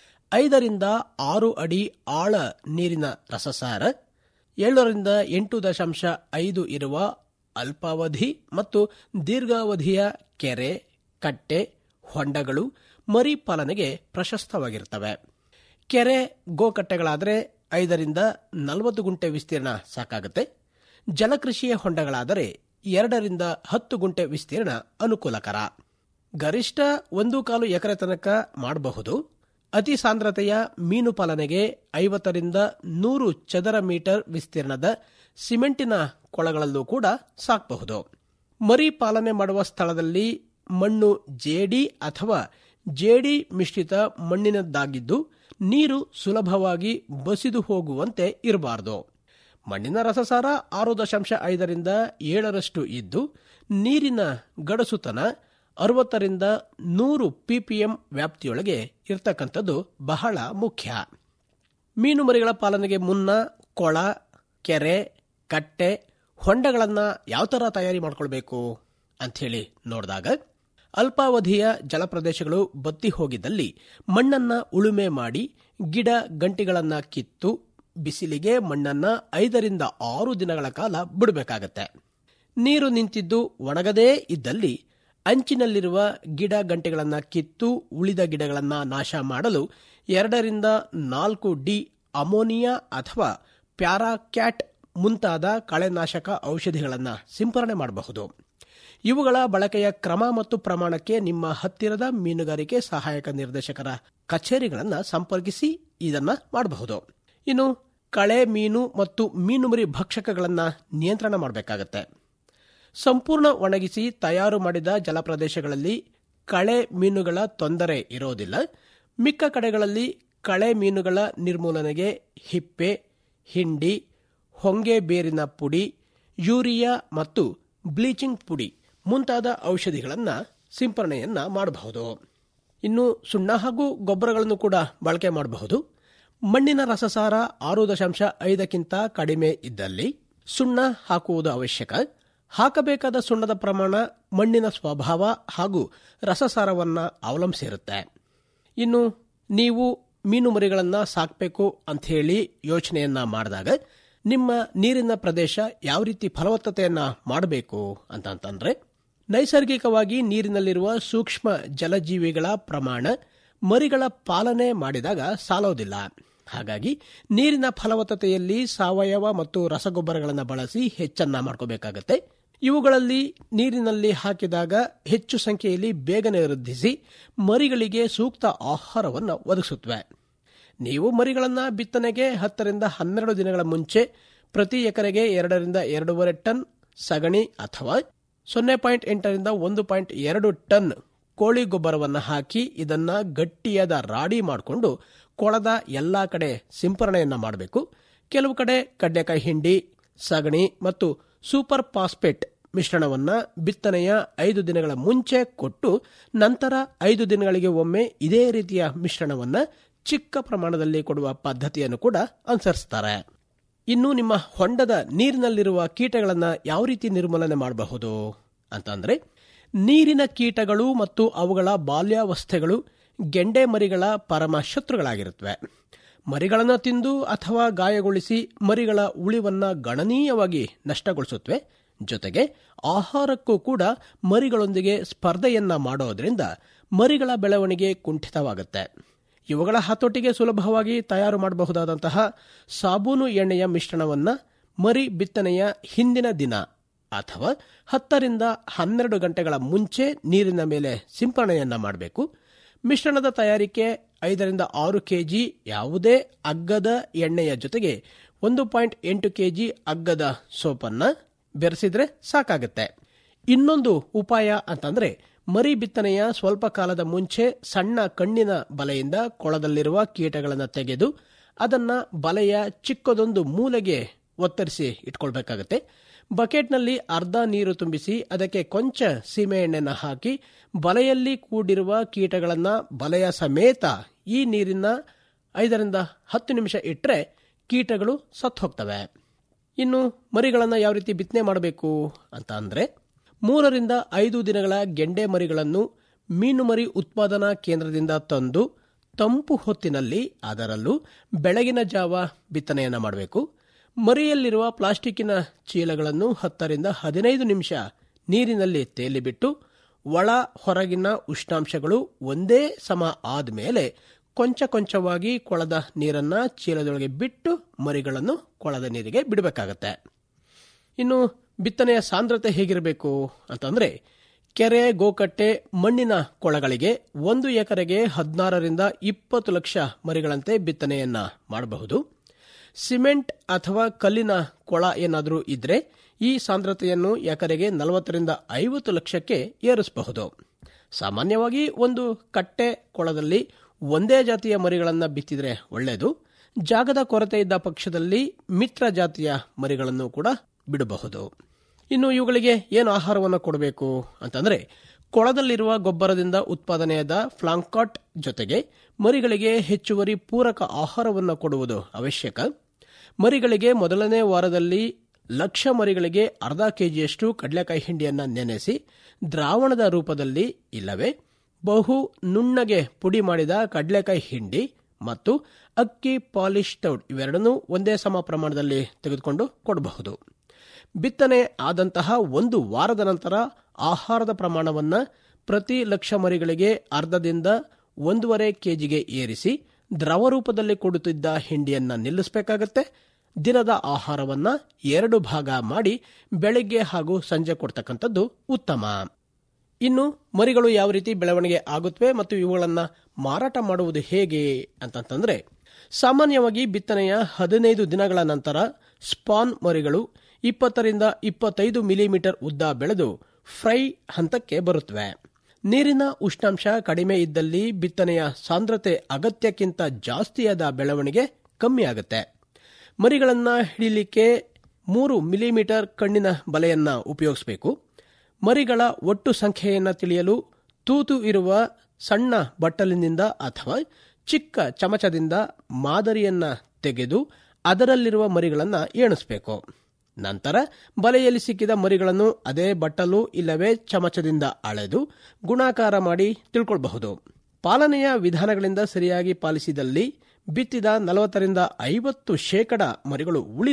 Speaker 4: ಐದರಿಂದ ಆರು ಅಡಿ ಆಳ ನೀರಿನ ರಸಸಾರ ಏಳರಿಂದ ಎಂಟು ದಶಾಂಶ ಐದು ಇರುವ ಅಲ್ಪಾವಧಿ ಮತ್ತು ದೀರ್ಘಾವಧಿಯ ಕೆರೆ ಕಟ್ಟೆ ಹೊಂಡಗಳು ಮರಿ ಪಾಲನೆಗೆ ಪ್ರಶಸ್ತವಾಗಿರುತ್ತವೆ ಕೆರೆ ಗೋಕಟ್ಟೆಗಳಾದರೆ ಐದರಿಂದ ನಲವತ್ತು ಗುಂಟೆ ವಿಸ್ತೀರ್ಣ ಸಾಕಾಗುತ್ತೆ ಜಲಕೃಷಿಯ ಹೊಂಡಗಳಾದರೆ ಎರಡರಿಂದ ಹತ್ತು ಗುಂಟೆ ವಿಸ್ತೀರ್ಣ ಅನುಕೂಲಕರ ಗರಿಷ್ಠ ಒಂದು ಕಾಲು ಎಕರೆ ತನಕ ಮಾಡಬಹುದು ಅತಿ ಸಾಂದ್ರತೆಯ ಮೀನು ಪಾಲನೆಗೆ ಐವತ್ತರಿಂದ ನೂರು ಚದರ ಮೀಟರ್ ವಿಸ್ತೀರ್ಣದ ಸಿಮೆಂಟಿನ ಕೊಳಗಳಲ್ಲೂ ಕೂಡ ಸಾಕಬಹುದು ಮರಿ ಪಾಲನೆ ಮಾಡುವ ಸ್ಥಳದಲ್ಲಿ ಮಣ್ಣು ಜೇಡಿ ಅಥವಾ ಜೇಡಿ ಮಿಶ್ರಿತ ಮಣ್ಣಿನದ್ದಾಗಿದ್ದು ನೀರು ಸುಲಭವಾಗಿ ಬಸಿದು ಹೋಗುವಂತೆ ಇರಬಾರದು ಮಣ್ಣಿನ ರಸಸಾರ ಆರು ದಶಾಂಶ ಐದರಿಂದ ಏಳರಷ್ಟು ಇದ್ದು ನೀರಿನ ಗಡಸುತನ ಅರವತ್ತರಿಂದ ನೂರು ಪಿಪಿಎಂ ವ್ಯಾಪ್ತಿಯೊಳಗೆ ಇರ್ತಕ್ಕಂಥದ್ದು ಬಹಳ ಮುಖ್ಯ ಮೀನು ಮರಿಗಳ ಪಾಲನೆಗೆ ಮುನ್ನ ಕೊಳ ಕೆರೆ ಕಟ್ಟೆ ಹೊಂಡಗಳನ್ನು ಯಾವ ಥರ ತಯಾರಿ ಮಾಡ್ಕೊಳ್ಬೇಕು ಅಂಥೇಳಿ ನೋಡಿದಾಗ ಅಲ್ಪಾವಧಿಯ ಜಲಪ್ರದೇಶಗಳು ಬತ್ತಿ ಹೋಗಿದ್ದಲ್ಲಿ ಮಣ್ಣನ್ನ ಉಳುಮೆ ಮಾಡಿ ಗಿಡ ಗಂಟಿಗಳನ್ನ ಕಿತ್ತು ಬಿಸಿಲಿಗೆ ಮಣ್ಣನ್ನ ಐದರಿಂದ ಆರು ದಿನಗಳ ಕಾಲ ಬಿಡಬೇಕಾಗತ್ತೆ ನೀರು ನಿಂತಿದ್ದು ಒಣಗದೇ ಇದ್ದಲ್ಲಿ ಅಂಚಿನಲ್ಲಿರುವ ಗಿಡ ಗಂಟೆಗಳನ್ನು ಕಿತ್ತು ಉಳಿದ ಗಿಡಗಳನ್ನ ನಾಶ ಮಾಡಲು ಎರಡರಿಂದ ನಾಲ್ಕು ಡಿ ಅಮೋನಿಯಾ ಅಥವಾ ಪ್ಯಾರಾಕ್ಯಾಟ್ ಮುಂತಾದ ಕಳೆನಾಶಕ ಔಷಧಿಗಳನ್ನು ಸಿಂಪರಣೆ ಮಾಡಬಹುದು ಇವುಗಳ ಬಳಕೆಯ ಕ್ರಮ ಮತ್ತು ಪ್ರಮಾಣಕ್ಕೆ ನಿಮ್ಮ ಹತ್ತಿರದ ಮೀನುಗಾರಿಕೆ ಸಹಾಯಕ ನಿರ್ದೇಶಕರ ಕಚೇರಿಗಳನ್ನು ಸಂಪರ್ಕಿಸಿ ಇದನ್ನ ಮಾಡಬಹುದು ಇನ್ನು ಕಳೆ ಮೀನು ಮತ್ತು ಮೀನುಮರಿ ಭಕ್ಷಕಗಳನ್ನು ನಿಯಂತ್ರಣ ಮಾಡಬೇಕಾಗತ್ತೆ ಸಂಪೂರ್ಣ ಒಣಗಿಸಿ ತಯಾರು ಮಾಡಿದ ಜಲಪ್ರದೇಶಗಳಲ್ಲಿ ಕಳೆ ಮೀನುಗಳ ತೊಂದರೆ ಇರೋದಿಲ್ಲ ಮಿಕ್ಕ ಕಡೆಗಳಲ್ಲಿ ಕಳೆ ಮೀನುಗಳ ನಿರ್ಮೂಲನೆಗೆ ಹಿಪ್ಪೆ ಹಿಂಡಿ ಹೊಂಗೆ ಬೇರಿನ ಪುಡಿ ಯೂರಿಯಾ ಮತ್ತು ಬ್ಲೀಚಿಂಗ್ ಪುಡಿ ಮುಂತಾದ ಔಷಧಿಗಳನ್ನು ಸಿಂಪರಣೆಯನ್ನ ಮಾಡಬಹುದು ಇನ್ನು ಸುಣ್ಣ ಹಾಗೂ ಗೊಬ್ಬರಗಳನ್ನು ಕೂಡ ಬಳಕೆ ಮಾಡಬಹುದು ಮಣ್ಣಿನ ರಸಸಾರ ಆರು ದಶಾಂಶ ಐದಕ್ಕಿಂತ ಕಡಿಮೆ ಇದ್ದಲ್ಲಿ ಸುಣ್ಣ ಹಾಕುವುದು ಅವಶ್ಯಕ ಹಾಕಬೇಕಾದ ಸುಣ್ಣದ ಪ್ರಮಾಣ ಮಣ್ಣಿನ ಸ್ವಭಾವ ಹಾಗೂ ರಸಸಾರವನ್ನ ಅವಲಂಬಿಸಿರುತ್ತೆ ಇನ್ನು ನೀವು ಮೀನು ಮರಿಗಳನ್ನು ಸಾಕಬೇಕು ಅಂತ ಹೇಳಿ ಯೋಚನೆಯನ್ನ ಮಾಡಿದಾಗ ನಿಮ್ಮ ನೀರಿನ ಪ್ರದೇಶ ಯಾವ ರೀತಿ ಫಲವತ್ತತೆಯನ್ನ ಮಾಡಬೇಕು ಅಂತಂತಂದ್ರೆ ನೈಸರ್ಗಿಕವಾಗಿ ನೀರಿನಲ್ಲಿರುವ ಸೂಕ್ಷ್ಮ ಜಲಜೀವಿಗಳ ಪ್ರಮಾಣ ಮರಿಗಳ ಪಾಲನೆ ಮಾಡಿದಾಗ ಸಾಲೋದಿಲ್ಲ ಹಾಗಾಗಿ ನೀರಿನ ಫಲವತ್ತತೆಯಲ್ಲಿ ಸಾವಯವ ಮತ್ತು ರಸಗೊಬ್ಬರಗಳನ್ನು ಬಳಸಿ ಹೆಚ್ಚನ್ನ ಮಾಡ್ಕೋಬೇಕಾಗತ್ತೆ ಇವುಗಳಲ್ಲಿ ನೀರಿನಲ್ಲಿ ಹಾಕಿದಾಗ ಹೆಚ್ಚು ಸಂಖ್ಯೆಯಲ್ಲಿ ಬೇಗನೆ ವೃದ್ಧಿಸಿ ಮರಿಗಳಿಗೆ ಸೂಕ್ತ ಆಹಾರವನ್ನು ಒದಗಿಸುತ್ತವೆ ನೀವು ಮರಿಗಳನ್ನು ಬಿತ್ತನೆಗೆ ಹತ್ತರಿಂದ ಹನ್ನೆರಡು ದಿನಗಳ ಮುಂಚೆ ಪ್ರತಿ ಎಕರೆಗೆ ಎರಡರಿಂದ ಎರಡೂವರೆ ಟನ್ ಸಗಣಿ ಅಥವಾ ಸೊನ್ನೆ ಪಾಯಿಂಟ್ ಎಂಟರಿಂದ ಒಂದು ಪಾಯಿಂಟ್ ಎರಡು ಟನ್ ಕೋಳಿ ಗೊಬ್ಬರವನ್ನು ಹಾಕಿ ಇದನ್ನ ಗಟ್ಟಿಯಾದ ರಾಡಿ ಮಾಡಿಕೊಂಡು ಕೊಳದ ಎಲ್ಲಾ ಕಡೆ ಸಿಂಪರಣೆಯನ್ನ ಮಾಡಬೇಕು ಕೆಲವು ಕಡೆ ಕಡ್ಲೆಕಾಯಿ ಹಿಂಡಿ ಸಗಣಿ ಮತ್ತು ಸೂಪರ್ ಫಾಸ್ಫೇಟ್ ಮಿಶ್ರಣವನ್ನ ಬಿತ್ತನೆಯ ಐದು ದಿನಗಳ ಮುಂಚೆ ಕೊಟ್ಟು ನಂತರ ಐದು ದಿನಗಳಿಗೆ ಒಮ್ಮೆ ಇದೇ ರೀತಿಯ ಮಿಶ್ರಣವನ್ನ ಚಿಕ್ಕ ಪ್ರಮಾಣದಲ್ಲಿ ಕೊಡುವ ಪದ್ಧತಿಯನ್ನು ಕೂಡ ಅನುಸರಿಸ್ತಾರೆ ಇನ್ನು ನಿಮ್ಮ ಹೊಂಡದ ನೀರಿನಲ್ಲಿರುವ ಕೀಟಗಳನ್ನು ಯಾವ ರೀತಿ ನಿರ್ಮೂಲನೆ ಮಾಡಬಹುದು ಅಂತಂದ್ರೆ ನೀರಿನ ಕೀಟಗಳು ಮತ್ತು ಅವುಗಳ ಬಾಲ್ಯಾವಸ್ಥೆಗಳು ಗೆಂಡೆ ಮರಿಗಳ ಪರಮ ಶತ್ರುಗಳಾಗಿರುತ್ತವೆ ಮರಿಗಳನ್ನು ತಿಂದು ಅಥವಾ ಗಾಯಗೊಳಿಸಿ ಮರಿಗಳ ಉಳಿವನ್ನ ಗಣನೀಯವಾಗಿ ನಷ್ಟಗೊಳಿಸುತ್ತವೆ ಜೊತೆಗೆ ಆಹಾರಕ್ಕೂ ಕೂಡ ಮರಿಗಳೊಂದಿಗೆ ಸ್ಪರ್ಧೆಯನ್ನ ಮಾಡೋದ್ರಿಂದ ಮರಿಗಳ ಬೆಳವಣಿಗೆ ಕುಂಠಿತವಾಗುತ್ತೆ ಇವುಗಳ ಹತೋಟಿಗೆ ಸುಲಭವಾಗಿ ತಯಾರು ಮಾಡಬಹುದಾದಂತಹ ಸಾಬೂನು ಎಣ್ಣೆಯ ಮಿಶ್ರಣವನ್ನ ಮರಿ ಬಿತ್ತನೆಯ ಹಿಂದಿನ ದಿನ ಅಥವಾ ಹತ್ತರಿಂದ ಹನ್ನೆರಡು ಗಂಟೆಗಳ ಮುಂಚೆ ನೀರಿನ ಮೇಲೆ ಸಿಂಪರಣೆಯನ್ನ ಮಾಡಬೇಕು ಮಿಶ್ರಣದ ತಯಾರಿಕೆ ಐದರಿಂದ ಆರು ಕೆಜಿ ಯಾವುದೇ ಅಗ್ಗದ ಎಣ್ಣೆಯ ಜೊತೆಗೆ ಒಂದು ಪಾಯಿಂಟ್ ಎಂಟು ಕೆಜಿ ಅಗ್ಗದ ಸೋಪನ್ನ ಬೆರೆಸಿದ್ರೆ ಸಾಕಾಗುತ್ತೆ ಇನ್ನೊಂದು ಉಪಾಯ ಅಂತಂದ್ರೆ ಮರಿ ಬಿತ್ತನೆಯ ಸ್ವಲ್ಪ ಕಾಲದ ಮುಂಚೆ ಸಣ್ಣ ಕಣ್ಣಿನ ಬಲೆಯಿಂದ ಕೊಳದಲ್ಲಿರುವ ಕೀಟಗಳನ್ನು ತೆಗೆದು ಅದನ್ನ ಬಲೆಯ ಚಿಕ್ಕದೊಂದು ಮೂಲೆಗೆ ಒತ್ತರಿಸಿ ಇಟ್ಕೊಳ್ಬೇಕಾಗತ್ತೆ ಬಕೆಟ್ನಲ್ಲಿ ಅರ್ಧ ನೀರು ತುಂಬಿಸಿ ಅದಕ್ಕೆ ಕೊಂಚ ಸೀಮೆ ಎಣ್ಣೆನ ಹಾಕಿ ಬಲೆಯಲ್ಲಿ ಕೂಡಿರುವ ಕೀಟಗಳನ್ನ ಬಲೆಯ ಸಮೇತ ಈ ನೀರಿನ ಐದರಿಂದ ಹತ್ತು ನಿಮಿಷ ಇಟ್ಟರೆ ಕೀಟಗಳು ಸತ್ತು ಹೋಗ್ತವೆ ಇನ್ನು ಮರಿಗಳನ್ನು ಯಾವ ರೀತಿ ಬಿತ್ತನೆ ಮಾಡಬೇಕು ಅಂತ ಅಂದ್ರೆ ಮೂರರಿಂದ ಐದು ದಿನಗಳ ಗೆಂಡೆ ಮರಿಗಳನ್ನು ಮೀನು ಮರಿ ಉತ್ಪಾದನಾ ಕೇಂದ್ರದಿಂದ ತಂದು ತಂಪು ಹೊತ್ತಿನಲ್ಲಿ ಅದರಲ್ಲೂ ಬೆಳಗಿನ ಜಾವ ಬಿತ್ತನೆಯನ್ನು ಮಾಡಬೇಕು ಮರಿಯಲ್ಲಿರುವ ಪ್ಲಾಸ್ಟಿಕ್ಕಿನ ಚೀಲಗಳನ್ನು ಹತ್ತರಿಂದ ಹದಿನೈದು ನಿಮಿಷ ನೀರಿನಲ್ಲಿ ತೇಲಿಬಿಟ್ಟು ಒಳ ಹೊರಗಿನ ಉಷ್ಣಾಂಶಗಳು ಒಂದೇ ಸಮ ಆದಮೇಲೆ ಕೊಂಚ ಕೊಂಚವಾಗಿ ಕೊಳದ ನೀರನ್ನ ಚೀಲದೊಳಗೆ ಬಿಟ್ಟು ಮರಿಗಳನ್ನು ಕೊಳದ ನೀರಿಗೆ ಬಿಡಬೇಕಾಗತ್ತೆ ಇನ್ನು ಬಿತ್ತನೆಯ ಸಾಂದ್ರತೆ ಹೇಗಿರಬೇಕು ಅಂತಂದ್ರೆ ಕೆರೆ ಗೋಕಟ್ಟೆ ಮಣ್ಣಿನ ಕೊಳಗಳಿಗೆ ಒಂದು ಎಕರೆಗೆ ಹದಿನಾರರಿಂದ ಇಪ್ಪತ್ತು ಲಕ್ಷ ಮರಿಗಳಂತೆ ಬಿತ್ತನೆಯನ್ನ ಮಾಡಬಹುದು ಸಿಮೆಂಟ್ ಅಥವಾ ಕಲ್ಲಿನ ಕೊಳ ಏನಾದರೂ ಇದ್ರೆ ಈ ಸಾಂದ್ರತೆಯನ್ನು ಎಕರೆಗೆ ನಲವತ್ತರಿಂದ ಐವತ್ತು ಲಕ್ಷಕ್ಕೆ ಏರಿಸಬಹುದು ಸಾಮಾನ್ಯವಾಗಿ ಒಂದು ಕಟ್ಟೆ ಕೊಳದಲ್ಲಿ ಒಂದೇ ಜಾತಿಯ ಮರಿಗಳನ್ನು ಬಿತ್ತಿದ್ರೆ ಒಳ್ಳೆಯದು ಜಾಗದ ಕೊರತೆ ಇದ್ದ ಪಕ್ಷದಲ್ಲಿ ಮಿತ್ರ ಜಾತಿಯ ಮರಿಗಳನ್ನು ಕೂಡ ಬಿಡಬಹುದು ಇನ್ನು ಇವುಗಳಿಗೆ ಏನು ಆಹಾರವನ್ನು ಕೊಡಬೇಕು ಅಂತಂದ್ರೆ ಕೊಳದಲ್ಲಿರುವ ಗೊಬ್ಬರದಿಂದ ಉತ್ಪಾದನೆಯಾದ ಫ್ಲಾಂಕಾಟ್ ಜೊತೆಗೆ ಮರಿಗಳಿಗೆ ಹೆಚ್ಚುವರಿ ಪೂರಕ ಆಹಾರವನ್ನು ಕೊಡುವುದು ಅವಶ್ಯಕ ಮರಿಗಳಿಗೆ ಮೊದಲನೇ ವಾರದಲ್ಲಿ ಲಕ್ಷ ಮರಿಗಳಿಗೆ ಅರ್ಧ ಕೆಜಿಯಷ್ಟು ಕಡಲೆಕಾಯಿ ಹಿಂಡಿಯನ್ನು ನೆನೆಸಿ ದ್ರಾವಣದ ರೂಪದಲ್ಲಿ ಇಲ್ಲವೇ ಬಹು ನುಣ್ಣಗೆ ಪುಡಿ ಮಾಡಿದ ಕಡಲೆಕಾಯಿ ಹಿಂಡಿ ಮತ್ತು ಅಕ್ಕಿ ಪಾಲಿಶ್ ತೌಡ್ ಇವೆರಡನ್ನೂ ಒಂದೇ ಸಮ ಪ್ರಮಾಣದಲ್ಲಿ ತೆಗೆದುಕೊಂಡು ಕೊಡಬಹುದು ಬಿತ್ತನೆ ಆದಂತಹ ಒಂದು ವಾರದ ನಂತರ ಆಹಾರದ ಪ್ರಮಾಣವನ್ನು ಪ್ರತಿ ಲಕ್ಷ ಮರಿಗಳಿಗೆ ಅರ್ಧದಿಂದ ಒಂದೂವರೆ ಕೆಜಿಗೆ ಏರಿಸಿ ದ್ರವ ರೂಪದಲ್ಲಿ ಕೊಡುತ್ತಿದ್ದ ಹಿಂಡಿಯನ್ನ ನಿಲ್ಲಿಸಬೇಕಾಗತ್ತೆ ದಿನದ ಆಹಾರವನ್ನ ಎರಡು ಭಾಗ ಮಾಡಿ ಬೆಳಿಗ್ಗೆ ಹಾಗೂ ಸಂಜೆ ಕೊಡ್ತಕ್ಕಂಥದ್ದು ಉತ್ತಮ ಇನ್ನು ಮರಿಗಳು ಯಾವ ರೀತಿ ಬೆಳವಣಿಗೆ ಆಗುತ್ತವೆ ಮತ್ತು ಇವುಗಳನ್ನು ಮಾರಾಟ ಮಾಡುವುದು ಹೇಗೆ ಅಂತಂತಂದ್ರೆ ಸಾಮಾನ್ಯವಾಗಿ ಬಿತ್ತನೆಯ ಹದಿನೈದು ದಿನಗಳ ನಂತರ ಸ್ಪಾನ್ ಮರಿಗಳು ಇಪ್ಪತ್ತರಿಂದ ಇಪ್ಪತ್ತೈದು ಮಿಲಿಮೀಟರ್ ಉದ್ದ ಬೆಳೆದು ಫ್ರೈ ಹಂತಕ್ಕೆ ಬರುತ್ತವೆ ನೀರಿನ ಉಷ್ಣಾಂಶ ಕಡಿಮೆ ಇದ್ದಲ್ಲಿ ಬಿತ್ತನೆಯ ಸಾಂದ್ರತೆ ಅಗತ್ಯಕ್ಕಿಂತ ಜಾಸ್ತಿಯಾದ ಬೆಳವಣಿಗೆ ಕಮ್ಮಿ ಆಗುತ್ತೆ ಮರಿಗಳನ್ನು ಹಿಡಿಲಿಕ್ಕೆ ಮೂರು ಮಿಲಿಮೀಟರ್ ಕಣ್ಣಿನ ಬಲೆಯನ್ನ ಉಪಯೋಗಿಸಬೇಕು ಮರಿಗಳ ಒಟ್ಟು ಸಂಖ್ಯೆಯನ್ನು ತಿಳಿಯಲು ತೂತು ಇರುವ ಸಣ್ಣ ಬಟ್ಟಲಿನಿಂದ ಅಥವಾ ಚಿಕ್ಕ ಚಮಚದಿಂದ ಮಾದರಿಯನ್ನ ತೆಗೆದು ಅದರಲ್ಲಿರುವ ಮರಿಗಳನ್ನು ಎಣಿಸಬೇಕು ನಂತರ ಬಲೆಯಲ್ಲಿ ಸಿಕ್ಕಿದ ಮರಿಗಳನ್ನು ಅದೇ ಬಟ್ಟಲು ಇಲ್ಲವೇ ಚಮಚದಿಂದ ಅಳೆದು ಗುಣಾಕಾರ ಮಾಡಿ ತಿಳ್ಕೊಳ್ಬಹುದು ಪಾಲನೆಯ ವಿಧಾನಗಳಿಂದ ಸರಿಯಾಗಿ ಪಾಲಿಸಿದಲ್ಲಿ ಬಿತ್ತಿದ ನಲವತ್ತರಿಂದ ಐವತ್ತು ಶೇಕಡ ಮರಿಗಳು ಉಳಿದು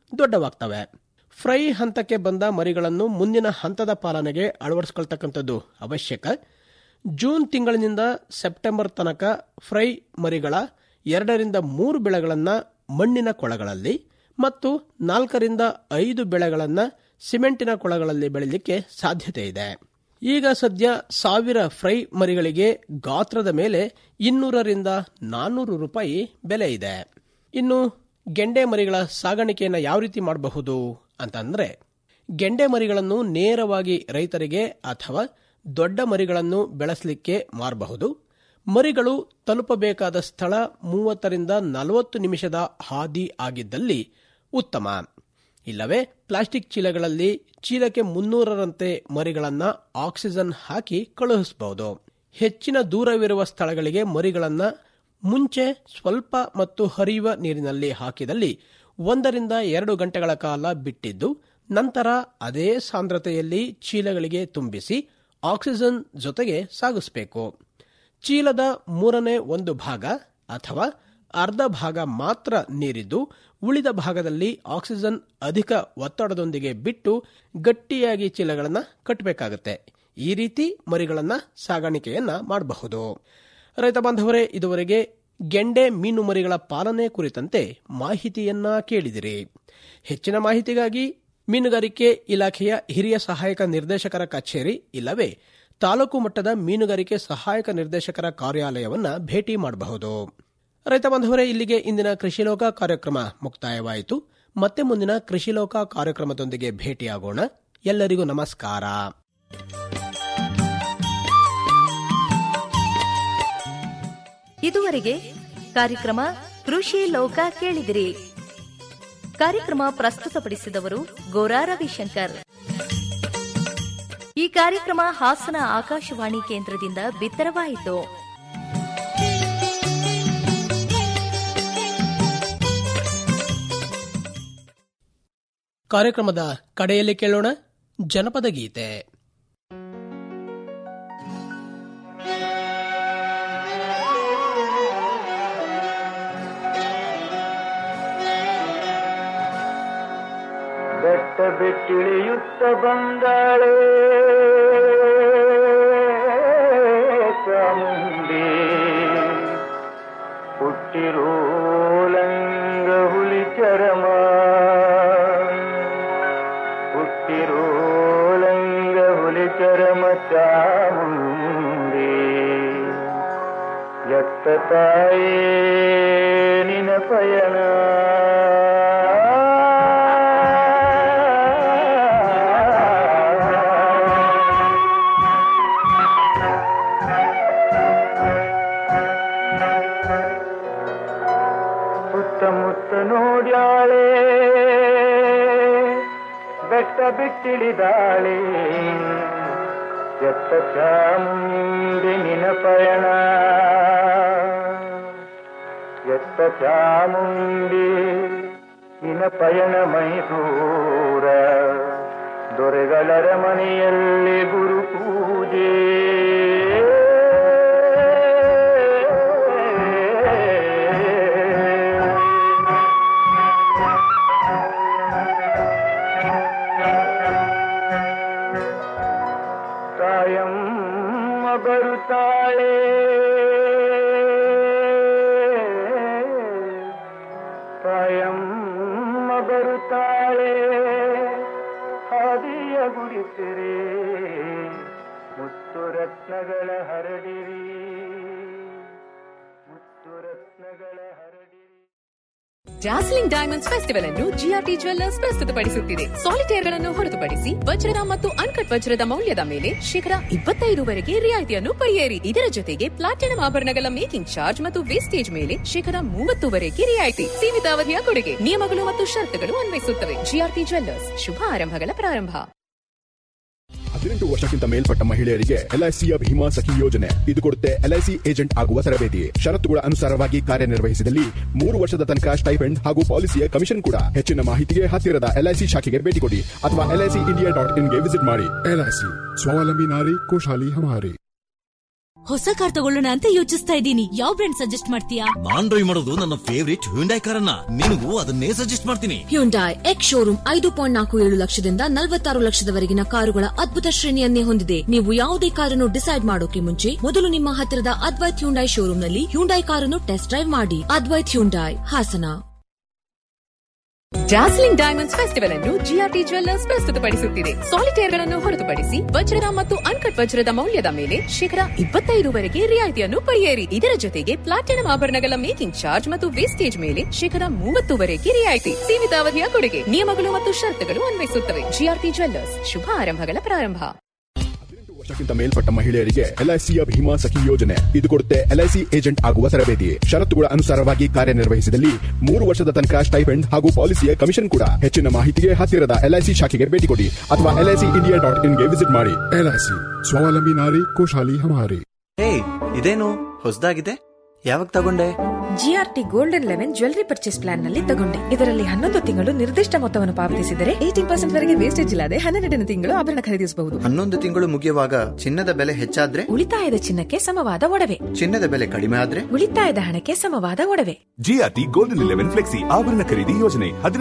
Speaker 4: ದೊಡ್ಡವಾಗ್ತವೆ ಫ್ರೈ ಹಂತಕ್ಕೆ ಬಂದ ಮರಿಗಳನ್ನು ಮುಂದಿನ ಹಂತದ ಪಾಲನೆಗೆ ಅಳವಡಿಸ್ಕೊಳ್ತಕ್ಕಂಥದ್ದು ಅವಶ್ಯಕ ಜೂನ್ ತಿಂಗಳಿನಿಂದ ಸೆಪ್ಟೆಂಬರ್ ತನಕ ಫ್ರೈ ಮರಿಗಳ ಎರಡರಿಂದ ಮೂರು ಬೆಳೆಗಳನ್ನು ಮಣ್ಣಿನ ಕೊಳಗಳಲ್ಲಿ ಮತ್ತು ನಾಲ್ಕರಿಂದ ಐದು ಬೆಳೆಗಳನ್ನು ಸಿಮೆಂಟಿನ ಕೊಳಗಳಲ್ಲಿ ಬೆಳೆಯಲಿಕ್ಕೆ ಸಾಧ್ಯತೆ ಇದೆ ಈಗ ಸದ್ಯ ಸಾವಿರ ಫ್ರೈ ಮರಿಗಳಿಗೆ ಗಾತ್ರದ ಮೇಲೆ ಇನ್ನೂರರಿಂದ ನಾನ್ನೂರು ರೂಪಾಯಿ ಬೆಲೆ ಇದೆ ಇನ್ನು ಗೆಂಡೆ ಮರಿಗಳ ಸಾಗಾಣಿಕೆಯನ್ನು ಯಾವ ರೀತಿ ಮಾಡಬಹುದು ಅಂತಂದ್ರೆ ಗೆಂಡೆ ಮರಿಗಳನ್ನು ನೇರವಾಗಿ ರೈತರಿಗೆ ಅಥವಾ ದೊಡ್ಡ ಮರಿಗಳನ್ನು ಬೆಳೆಸಲಿಕ್ಕೆ ಮಾರಬಹುದು ಮರಿಗಳು ತಲುಪಬೇಕಾದ ಸ್ಥಳ ಮೂವತ್ತರಿಂದ ನಲವತ್ತು ನಿಮಿಷದ ಹಾದಿ ಆಗಿದ್ದಲ್ಲಿ ಉತ್ತಮ ಇಲ್ಲವೇ ಪ್ಲಾಸ್ಟಿಕ್ ಚೀಲಗಳಲ್ಲಿ ಚೀಲಕ್ಕೆ ಮುನ್ನೂರರಂತೆ ಮರಿಗಳನ್ನು ಆಕ್ಸಿಜನ್ ಹಾಕಿ ಕಳುಹಿಸಬಹುದು ಹೆಚ್ಚಿನ ದೂರವಿರುವ ಸ್ಥಳಗಳಿಗೆ ಮರಿಗಳನ್ನು ಮುಂಚೆ ಸ್ವಲ್ಪ ಮತ್ತು ಹರಿಯುವ ನೀರಿನಲ್ಲಿ ಹಾಕಿದಲ್ಲಿ ಒಂದರಿಂದ ಎರಡು ಗಂಟೆಗಳ ಕಾಲ ಬಿಟ್ಟಿದ್ದು ನಂತರ ಅದೇ ಸಾಂದ್ರತೆಯಲ್ಲಿ ಚೀಲಗಳಿಗೆ ತುಂಬಿಸಿ ಆಕ್ಸಿಜನ್ ಜೊತೆಗೆ ಸಾಗಿಸಬೇಕು ಚೀಲದ ಮೂರನೇ ಒಂದು ಭಾಗ ಅಥವಾ ಅರ್ಧ ಭಾಗ ಮಾತ್ರ ನೀರಿದ್ದು ಉಳಿದ ಭಾಗದಲ್ಲಿ ಆಕ್ಸಿಜನ್ ಅಧಿಕ ಒತ್ತಡದೊಂದಿಗೆ ಬಿಟ್ಟು ಗಟ್ಟಿಯಾಗಿ ಚೀಲಗಳನ್ನು ಕಟ್ಟಬೇಕಾಗುತ್ತೆ ಈ ರೀತಿ ಮರಿಗಳನ್ನು ಸಾಗಾಣಿಕೆಯನ್ನ ಮಾಡಬಹುದು ರೈತ ಬಾಂಧವರೇ ಇದುವರೆಗೆ ಗೆಂಡೆ ಮೀನು ಮರಿಗಳ ಪಾಲನೆ ಕುರಿತಂತೆ ಮಾಹಿತಿಯನ್ನ ಕೇಳಿದಿರಿ ಹೆಚ್ಚಿನ ಮಾಹಿತಿಗಾಗಿ ಮೀನುಗಾರಿಕೆ ಇಲಾಖೆಯ ಹಿರಿಯ ಸಹಾಯಕ ನಿರ್ದೇಶಕರ ಕಚೇರಿ ಇಲ್ಲವೇ ತಾಲೂಕು ಮಟ್ಟದ ಮೀನುಗಾರಿಕೆ ಸಹಾಯಕ ನಿರ್ದೇಶಕರ ಕಾರ್ಯಾಲಯವನ್ನ ಭೇಟಿ ಮಾಡಬಹುದು ರೈತ ಬಾಂಧವರೇ ಇಲ್ಲಿಗೆ ಇಂದಿನ ಕೃಷಿಲೋಕ ಕಾರ್ಯಕ್ರಮ ಮುಕ್ತಾಯವಾಯಿತು ಮತ್ತೆ ಮುಂದಿನ ಕೃಷಿಲೋಕ ಕಾರ್ಯಕ್ರಮದೊಂದಿಗೆ ಭೇಟಿಯಾಗೋಣ ಎಲ್ಲರಿಗೂ ನಮಸ್ಕಾರ
Speaker 7: ಇದುವರೆಗೆ ಕಾರ್ಯಕ್ರಮ ಕೃಷಿ ಲೋಕ ಕೇಳಿದಿರಿ ಕಾರ್ಯಕ್ರಮ ಪ್ರಸ್ತುತಪಡಿಸಿದವರು ಗೋರಾ ರವಿಶಂಕರ್ ಈ ಕಾರ್ಯಕ್ರಮ ಹಾಸನ ಆಕಾಶವಾಣಿ ಕೇಂದ್ರದಿಂದ ಬಿತ್ತರವಾಯಿತು
Speaker 4: ಕಾರ್ಯಕ್ರಮದ ಕಡೆಯಲ್ಲಿ ಕೇಳೋಣ ಜನಪದ ಗೀತೆ
Speaker 8: ಬೆಟ್ಟ ಬಿಟ್ಟಿಳಿಯುತ್ತ ಬಂದಾಳೆ ಚಾಮುಂಡಿ ಹುಟ್ಟಿರೋಲಂಗ ಹುಲಿ ಚರಮ ಹುಟ್ಟಿರೋಲಂಗ ಹುಲಿ ಚರಮ ಚಾಮುಂಡಿ ಎತ್ತ ತಾಯೇ ನಿನ ಪಯಣ ಸುತ್ತಮುತ್ತ ನೋಡ್ಯಾಳೆ ಬೆಟ್ಟ ಬಿಟ್ಟಿಳಿದಾಳೆ ಎತ್ತ ಚಾಮುಂಡಿ ನಿನ ಪಯಣ ಎತ್ತ ಚಾಮುಂಡಿ ನಿನ ಪಯಣ ಮೈಸೂರ ದೊರೆಗಳರ ಮನೆಯಲ್ಲಿ ಗುರು ಪೂಜೆ ತಾಯಮ್ಮ ಬರುತ್ತಾಳೆ ತಾಯಮ್ಮ ಬರುತ್ತಾಳೆ ಹಾದಿಯ ಗುಡಿಸಿರಿ ಮುತ್ತು ರತ್ನಗಳ ಹರಡಿರಿ ಮುತ್ತು ರತ್ನಗಳ ಹರಡಿರಿ
Speaker 3: ಡಾರ್ಸ್ಲಿಂಗ್ ಡೈಮಂಡ್ಸ್ ಫೆಸ್ಟಿವಲ್ ಅನ್ನು ಜಿಆರ್ಟಿ ಜ್ವೆಲ್ಲರ್ಸ್ ಪ್ರಸ್ತುತಪಡಿಸುತ್ತಿದೆ ಸಾಲಿಟೇರ್ಗಳನ್ನು ಹೊರತುಪಡಿಸಿ ವಜ್ರದ ಮತ್ತು ಅನ್ಕಟ್ ವಜ್ರದ ಮೌಲ್ಯದ ಮೇಲೆ ಶೇಕಡ ಇಪ್ಪತ್ತೈದರವರೆಗೆ ರಿಯಾಯಿತಿಯನ್ನು ಪಡೆಯಿರಿ ಇದರ ಜೊತೆಗೆ ಪ್ಲಾಟಿನಂ ಆಭರಣಗಳ ಮೇಕಿಂಗ್ ಚಾರ್ಜ್ ಮತ್ತು ವೇಸ್ಟೇಜ್ ಮೇಲೆ ಶೇಕಡ ಮೂವತ್ತುವರೆಗೆ ರಿಯಾಯಿತಿ ಸೀಮಿತ ಅವಧಿಯ ಕೊಡುಗೆ ನಿಯಮಗಳು ಮತ್ತು ಷರತ್ತುಗಳು ಅನ್ವಯಿಸುತ್ತವೆ ಜಿಆರ್ಟಿ ಜ್ವೆಲ್ಲರ್ಸ್ ಶುಭ ಆರಂಭಗಳ ಪ್ರಾರಂಭ
Speaker 9: ಹದಿನೆಂಟು ವರ್ಷಕ್ಕಿಂತ ಮೇಲ್ಪಟ್ಟ ಮಹಿಳೆಯರಿಗೆ ಎಲ್ಐಸಿಯ ಭೀಮಾ ಸಖಿ ಯೋಜನೆ ಇದು ಕೊಡುತ್ತೆ ಎಲ್ಐಸಿ ಏಜೆಂಟ್ ಆಗುವ ತರಬೇತಿ ಷರತ್ತುಗಳ ಅನುಸಾರವಾಗಿ ಕಾರ್ಯನಿರ್ವಹಿಸಿದಲ್ಲಿ ಮೂರು ವರ್ಷದ ತನಕ ಸ್ಟೈಫೆಂಡ್ ಹಾಗೂ ಪಾಲಿಸಿಯ ಕಮಿಷನ್ ಕೂಡ ಹೆಚ್ಚಿನ ಮಾಹಿತಿಗೆ ಹತ್ತಿರದ ಎಲ್ಐಸಿ ಶಾಖೆಗೆ ಭೇಟಿ ಕೊಡಿ ಅಥವಾ ಎಲ್ಐಸಿ ಇಂಡಿಯಾ ಡಾಟ್ ಇನ್ಗೆ ವಿಸಿಟ್ ಮಾಡಿ
Speaker 10: एल स्वावलंबी नारी खुशहाली हमारी ಹೊಸ ಕಾರ್ ತಗೊಳ್ಳೋಣ ಅಂತ ಯೋಚಿಸ್ತಾ ಇದ್ದೀನಿ ಯಾವ ಬ್ರ್ಯಾಂಡ್ ಸಜೆಸ್ಟ್ ಮಾಡ್ತೀಯಾ
Speaker 11: ನಾನ್ ಡ್ರೈವ್ ಮಾಡೋದು ನನ್ನ ಫೇವರಿಟ್ ಹ್ಯುಂಡೈ ಕಾರನ್ನ ನಿನಗೂ ಅದನ್ನೇ ಸಜೆಸ್ಟ್ ಮಾಡ್ತೀನಿ
Speaker 12: ಹ್ಯುಂಡಾಯ್ ಎಕ್ಸ್ ಶೋರೂಮ್ ಐದು ಪಾಯಿಂಟ್ ನಾಲ್ಕು ಏಳು ಲಕ್ಷದಿಂದ ನಲವತ್ತಾರು ಲಕ್ಷದವರೆಗಿನ ಕಾರುಗಳ ಅದ್ಭುತ ಶ್ರೇಣಿಯನ್ನೇ ಹೊಂದಿದೆ ನೀವು ಯಾವುದೇ ಕಾರನ್ನು ಡಿಸೈಡ್ ಮಾಡೋಕೆ ಮುಂಚೆ ಮೊದಲು ನಿಮ್ಮ ಹತ್ತಿರದ ಅದ್ವೈತ್ ಹ್ಯುಂಡಾಯ್ ಶೋರೂಮ್ನಲ್ಲಿ ಹ್ಯುಂಡಾಯ್ ಕಾರನ್ನು ಟೆಸ್ಟ್ ಡ್ರೈವ್ ಮಾಡಿ Advaith Hyundai Hassan
Speaker 3: dazzling diamonds festival ಅನ್ನು ಜಿಆರ್ಟಿ ಜ್ವೆಲ್ಲರ್ಸ್ ಪ್ರಸ್ತುತಪಡಿಸುತ್ತಿದೆ ಸಾಲಿಟೇರ್ಗಳನ್ನು ಹೊರತುಪಡಿಸಿ ವಜ್ರದ ಮತ್ತು ಅನ್ಕಟ್ ವಜ್ರದ ಮೌಲ್ಯದ ಮೇಲೆ ಶೇಕಡ ಇಪ್ಪತ್ತೈದರವರೆಗೆ ರಿಯಾಯಿತಿಯನ್ನು ಪಡೆಯಿರಿ ಇದರ ಜೊತೆಗೆ ಪ್ಲಾಟಿನಂ ಆಭರಣಗಳ ಮೇಕಿಂಗ್ ಚಾರ್ಜ್ ಮತ್ತು ವೇಸ್ಟೇಜ್ ಮೇಲೆ ಶೇಕಡ ಮೂವತ್ತುವರೆಗೆ ರಿಯಾಯಿತಿ ಸೀಮಿತ ಅವಧಿಯ ಕೊಡುಗೆ ನಿಯಮಗಳು ಮತ್ತು ಷರತ್ತುಗಳು ಅನ್ವಯಿಸುತ್ತವೆ ಜಿಆರ್ಟಿ ಜ್ವೆಲ್ಲರ್ಸ್ ಶುಭ ಆರಂಭಗಳ ಪ್ರಾರಂಭ
Speaker 9: ವರ್ಷಕ್ಕಿಂತ ಮೇಲ್ಪಟ್ಟ ಮಹಿಳೆಯರಿಗೆ ಎಲ್ಐಸಿಯ ಭೀಮಾ ಸಖಿ ಯೋಜನೆ ಇದು ಕೊಡುತ್ತೆ ಎಲ್ಐಸಿ ಏಜೆಂಟ್ ಆಗುವ ತರಬೇತಿ ಷರತ್ತುಗಳ ಅನುಸಾರವಾಗಿ ಕಾರ್ಯನಿರ್ವಹಿಸಿದಲ್ಲಿ ಮೂರು ವರ್ಷದ ತನಕ ಸ್ಟೈಪೆಂಡ್ ಹಾಗೂ ಪಾಲಿಸಿಯ ಕಮಿಷನ್ ಕೂಡ ಹೆಚ್ಚಿನ ಮಾಹಿತಿಗೆ ಹತ್ತಿರದ ಎಲ್ಐಸಿ ಶಾಖೆಗೆ ಭೇಟಿ ಕೊಡಿ ಅಥವಾ ಎಲ್ಐಸಿ ಇಂಡಿಯಾ ಡಾಟ್ ಇನ್ಗೆ ವಿಸಿಟ್ ಮಾಡಿ ಎಲ್ಐಸಿ ಸ್ವಾವಲಂಬಿ ನಾರಿ ಖುಷಾಲಿ ಹಮಾರಿ
Speaker 13: ಹೇ ಇದೇನು ಹೊಸದಾಗಿದೆ ಯಾವಾಗ ತಗೊಂಡೆ
Speaker 14: GRT golden eleven jewellery purchase plan ನಲ್ಲಿ ತಗೊಂಡೆ ಇದರಲ್ಲಿ ಹನ್ನೊಂದು ತಿಂಗಳು ನಿರ್ದಿಷ್ಟ ಮೊತ್ತವನ್ನು ಪಾವತಿಸಿದರೆ ಏಟೀನ್ ಪರ್ಸೆಂಟ್ ವರೆಗೆ ವೇಸ್ಟೇಜ್ ಇಲ್ಲದೆ ಹನ್ನೆರಡನೇ ತಿಂಗಳು ಆಭರಣ ಖರೀದಿಸಬಹುದು
Speaker 13: ಹನ್ನೊಂದು ತಿಂಗಳು ಮುಗಿಯುವಾಗ ಚಿನ್ನದ ಬೆಲೆ ಹೆಚ್ಚಾದ್ರೆ
Speaker 14: ಉಳಿತಾಯದ ಚಿನ್ನಕ್ಕೆ ಸಮವಾದ ಒಡವೆ
Speaker 13: ಚಿನ್ನದ ಬೆಲೆ ಕಡಿಮೆ ಆದ್ರೆ
Speaker 14: ಉಳಿತಾಯದ ಹಣಕ್ಕೆ ಸಮವಾದ ಒಡವೆ
Speaker 15: ಜಿಆರ್ಟಿ ಗೋಲ್ಡನ್ ಇಲೆವೆನ್ ಫ್ಲೆಕ್ಸಿ ಆಭರಣ ಖರೀದಿ ಯೋಜನೆ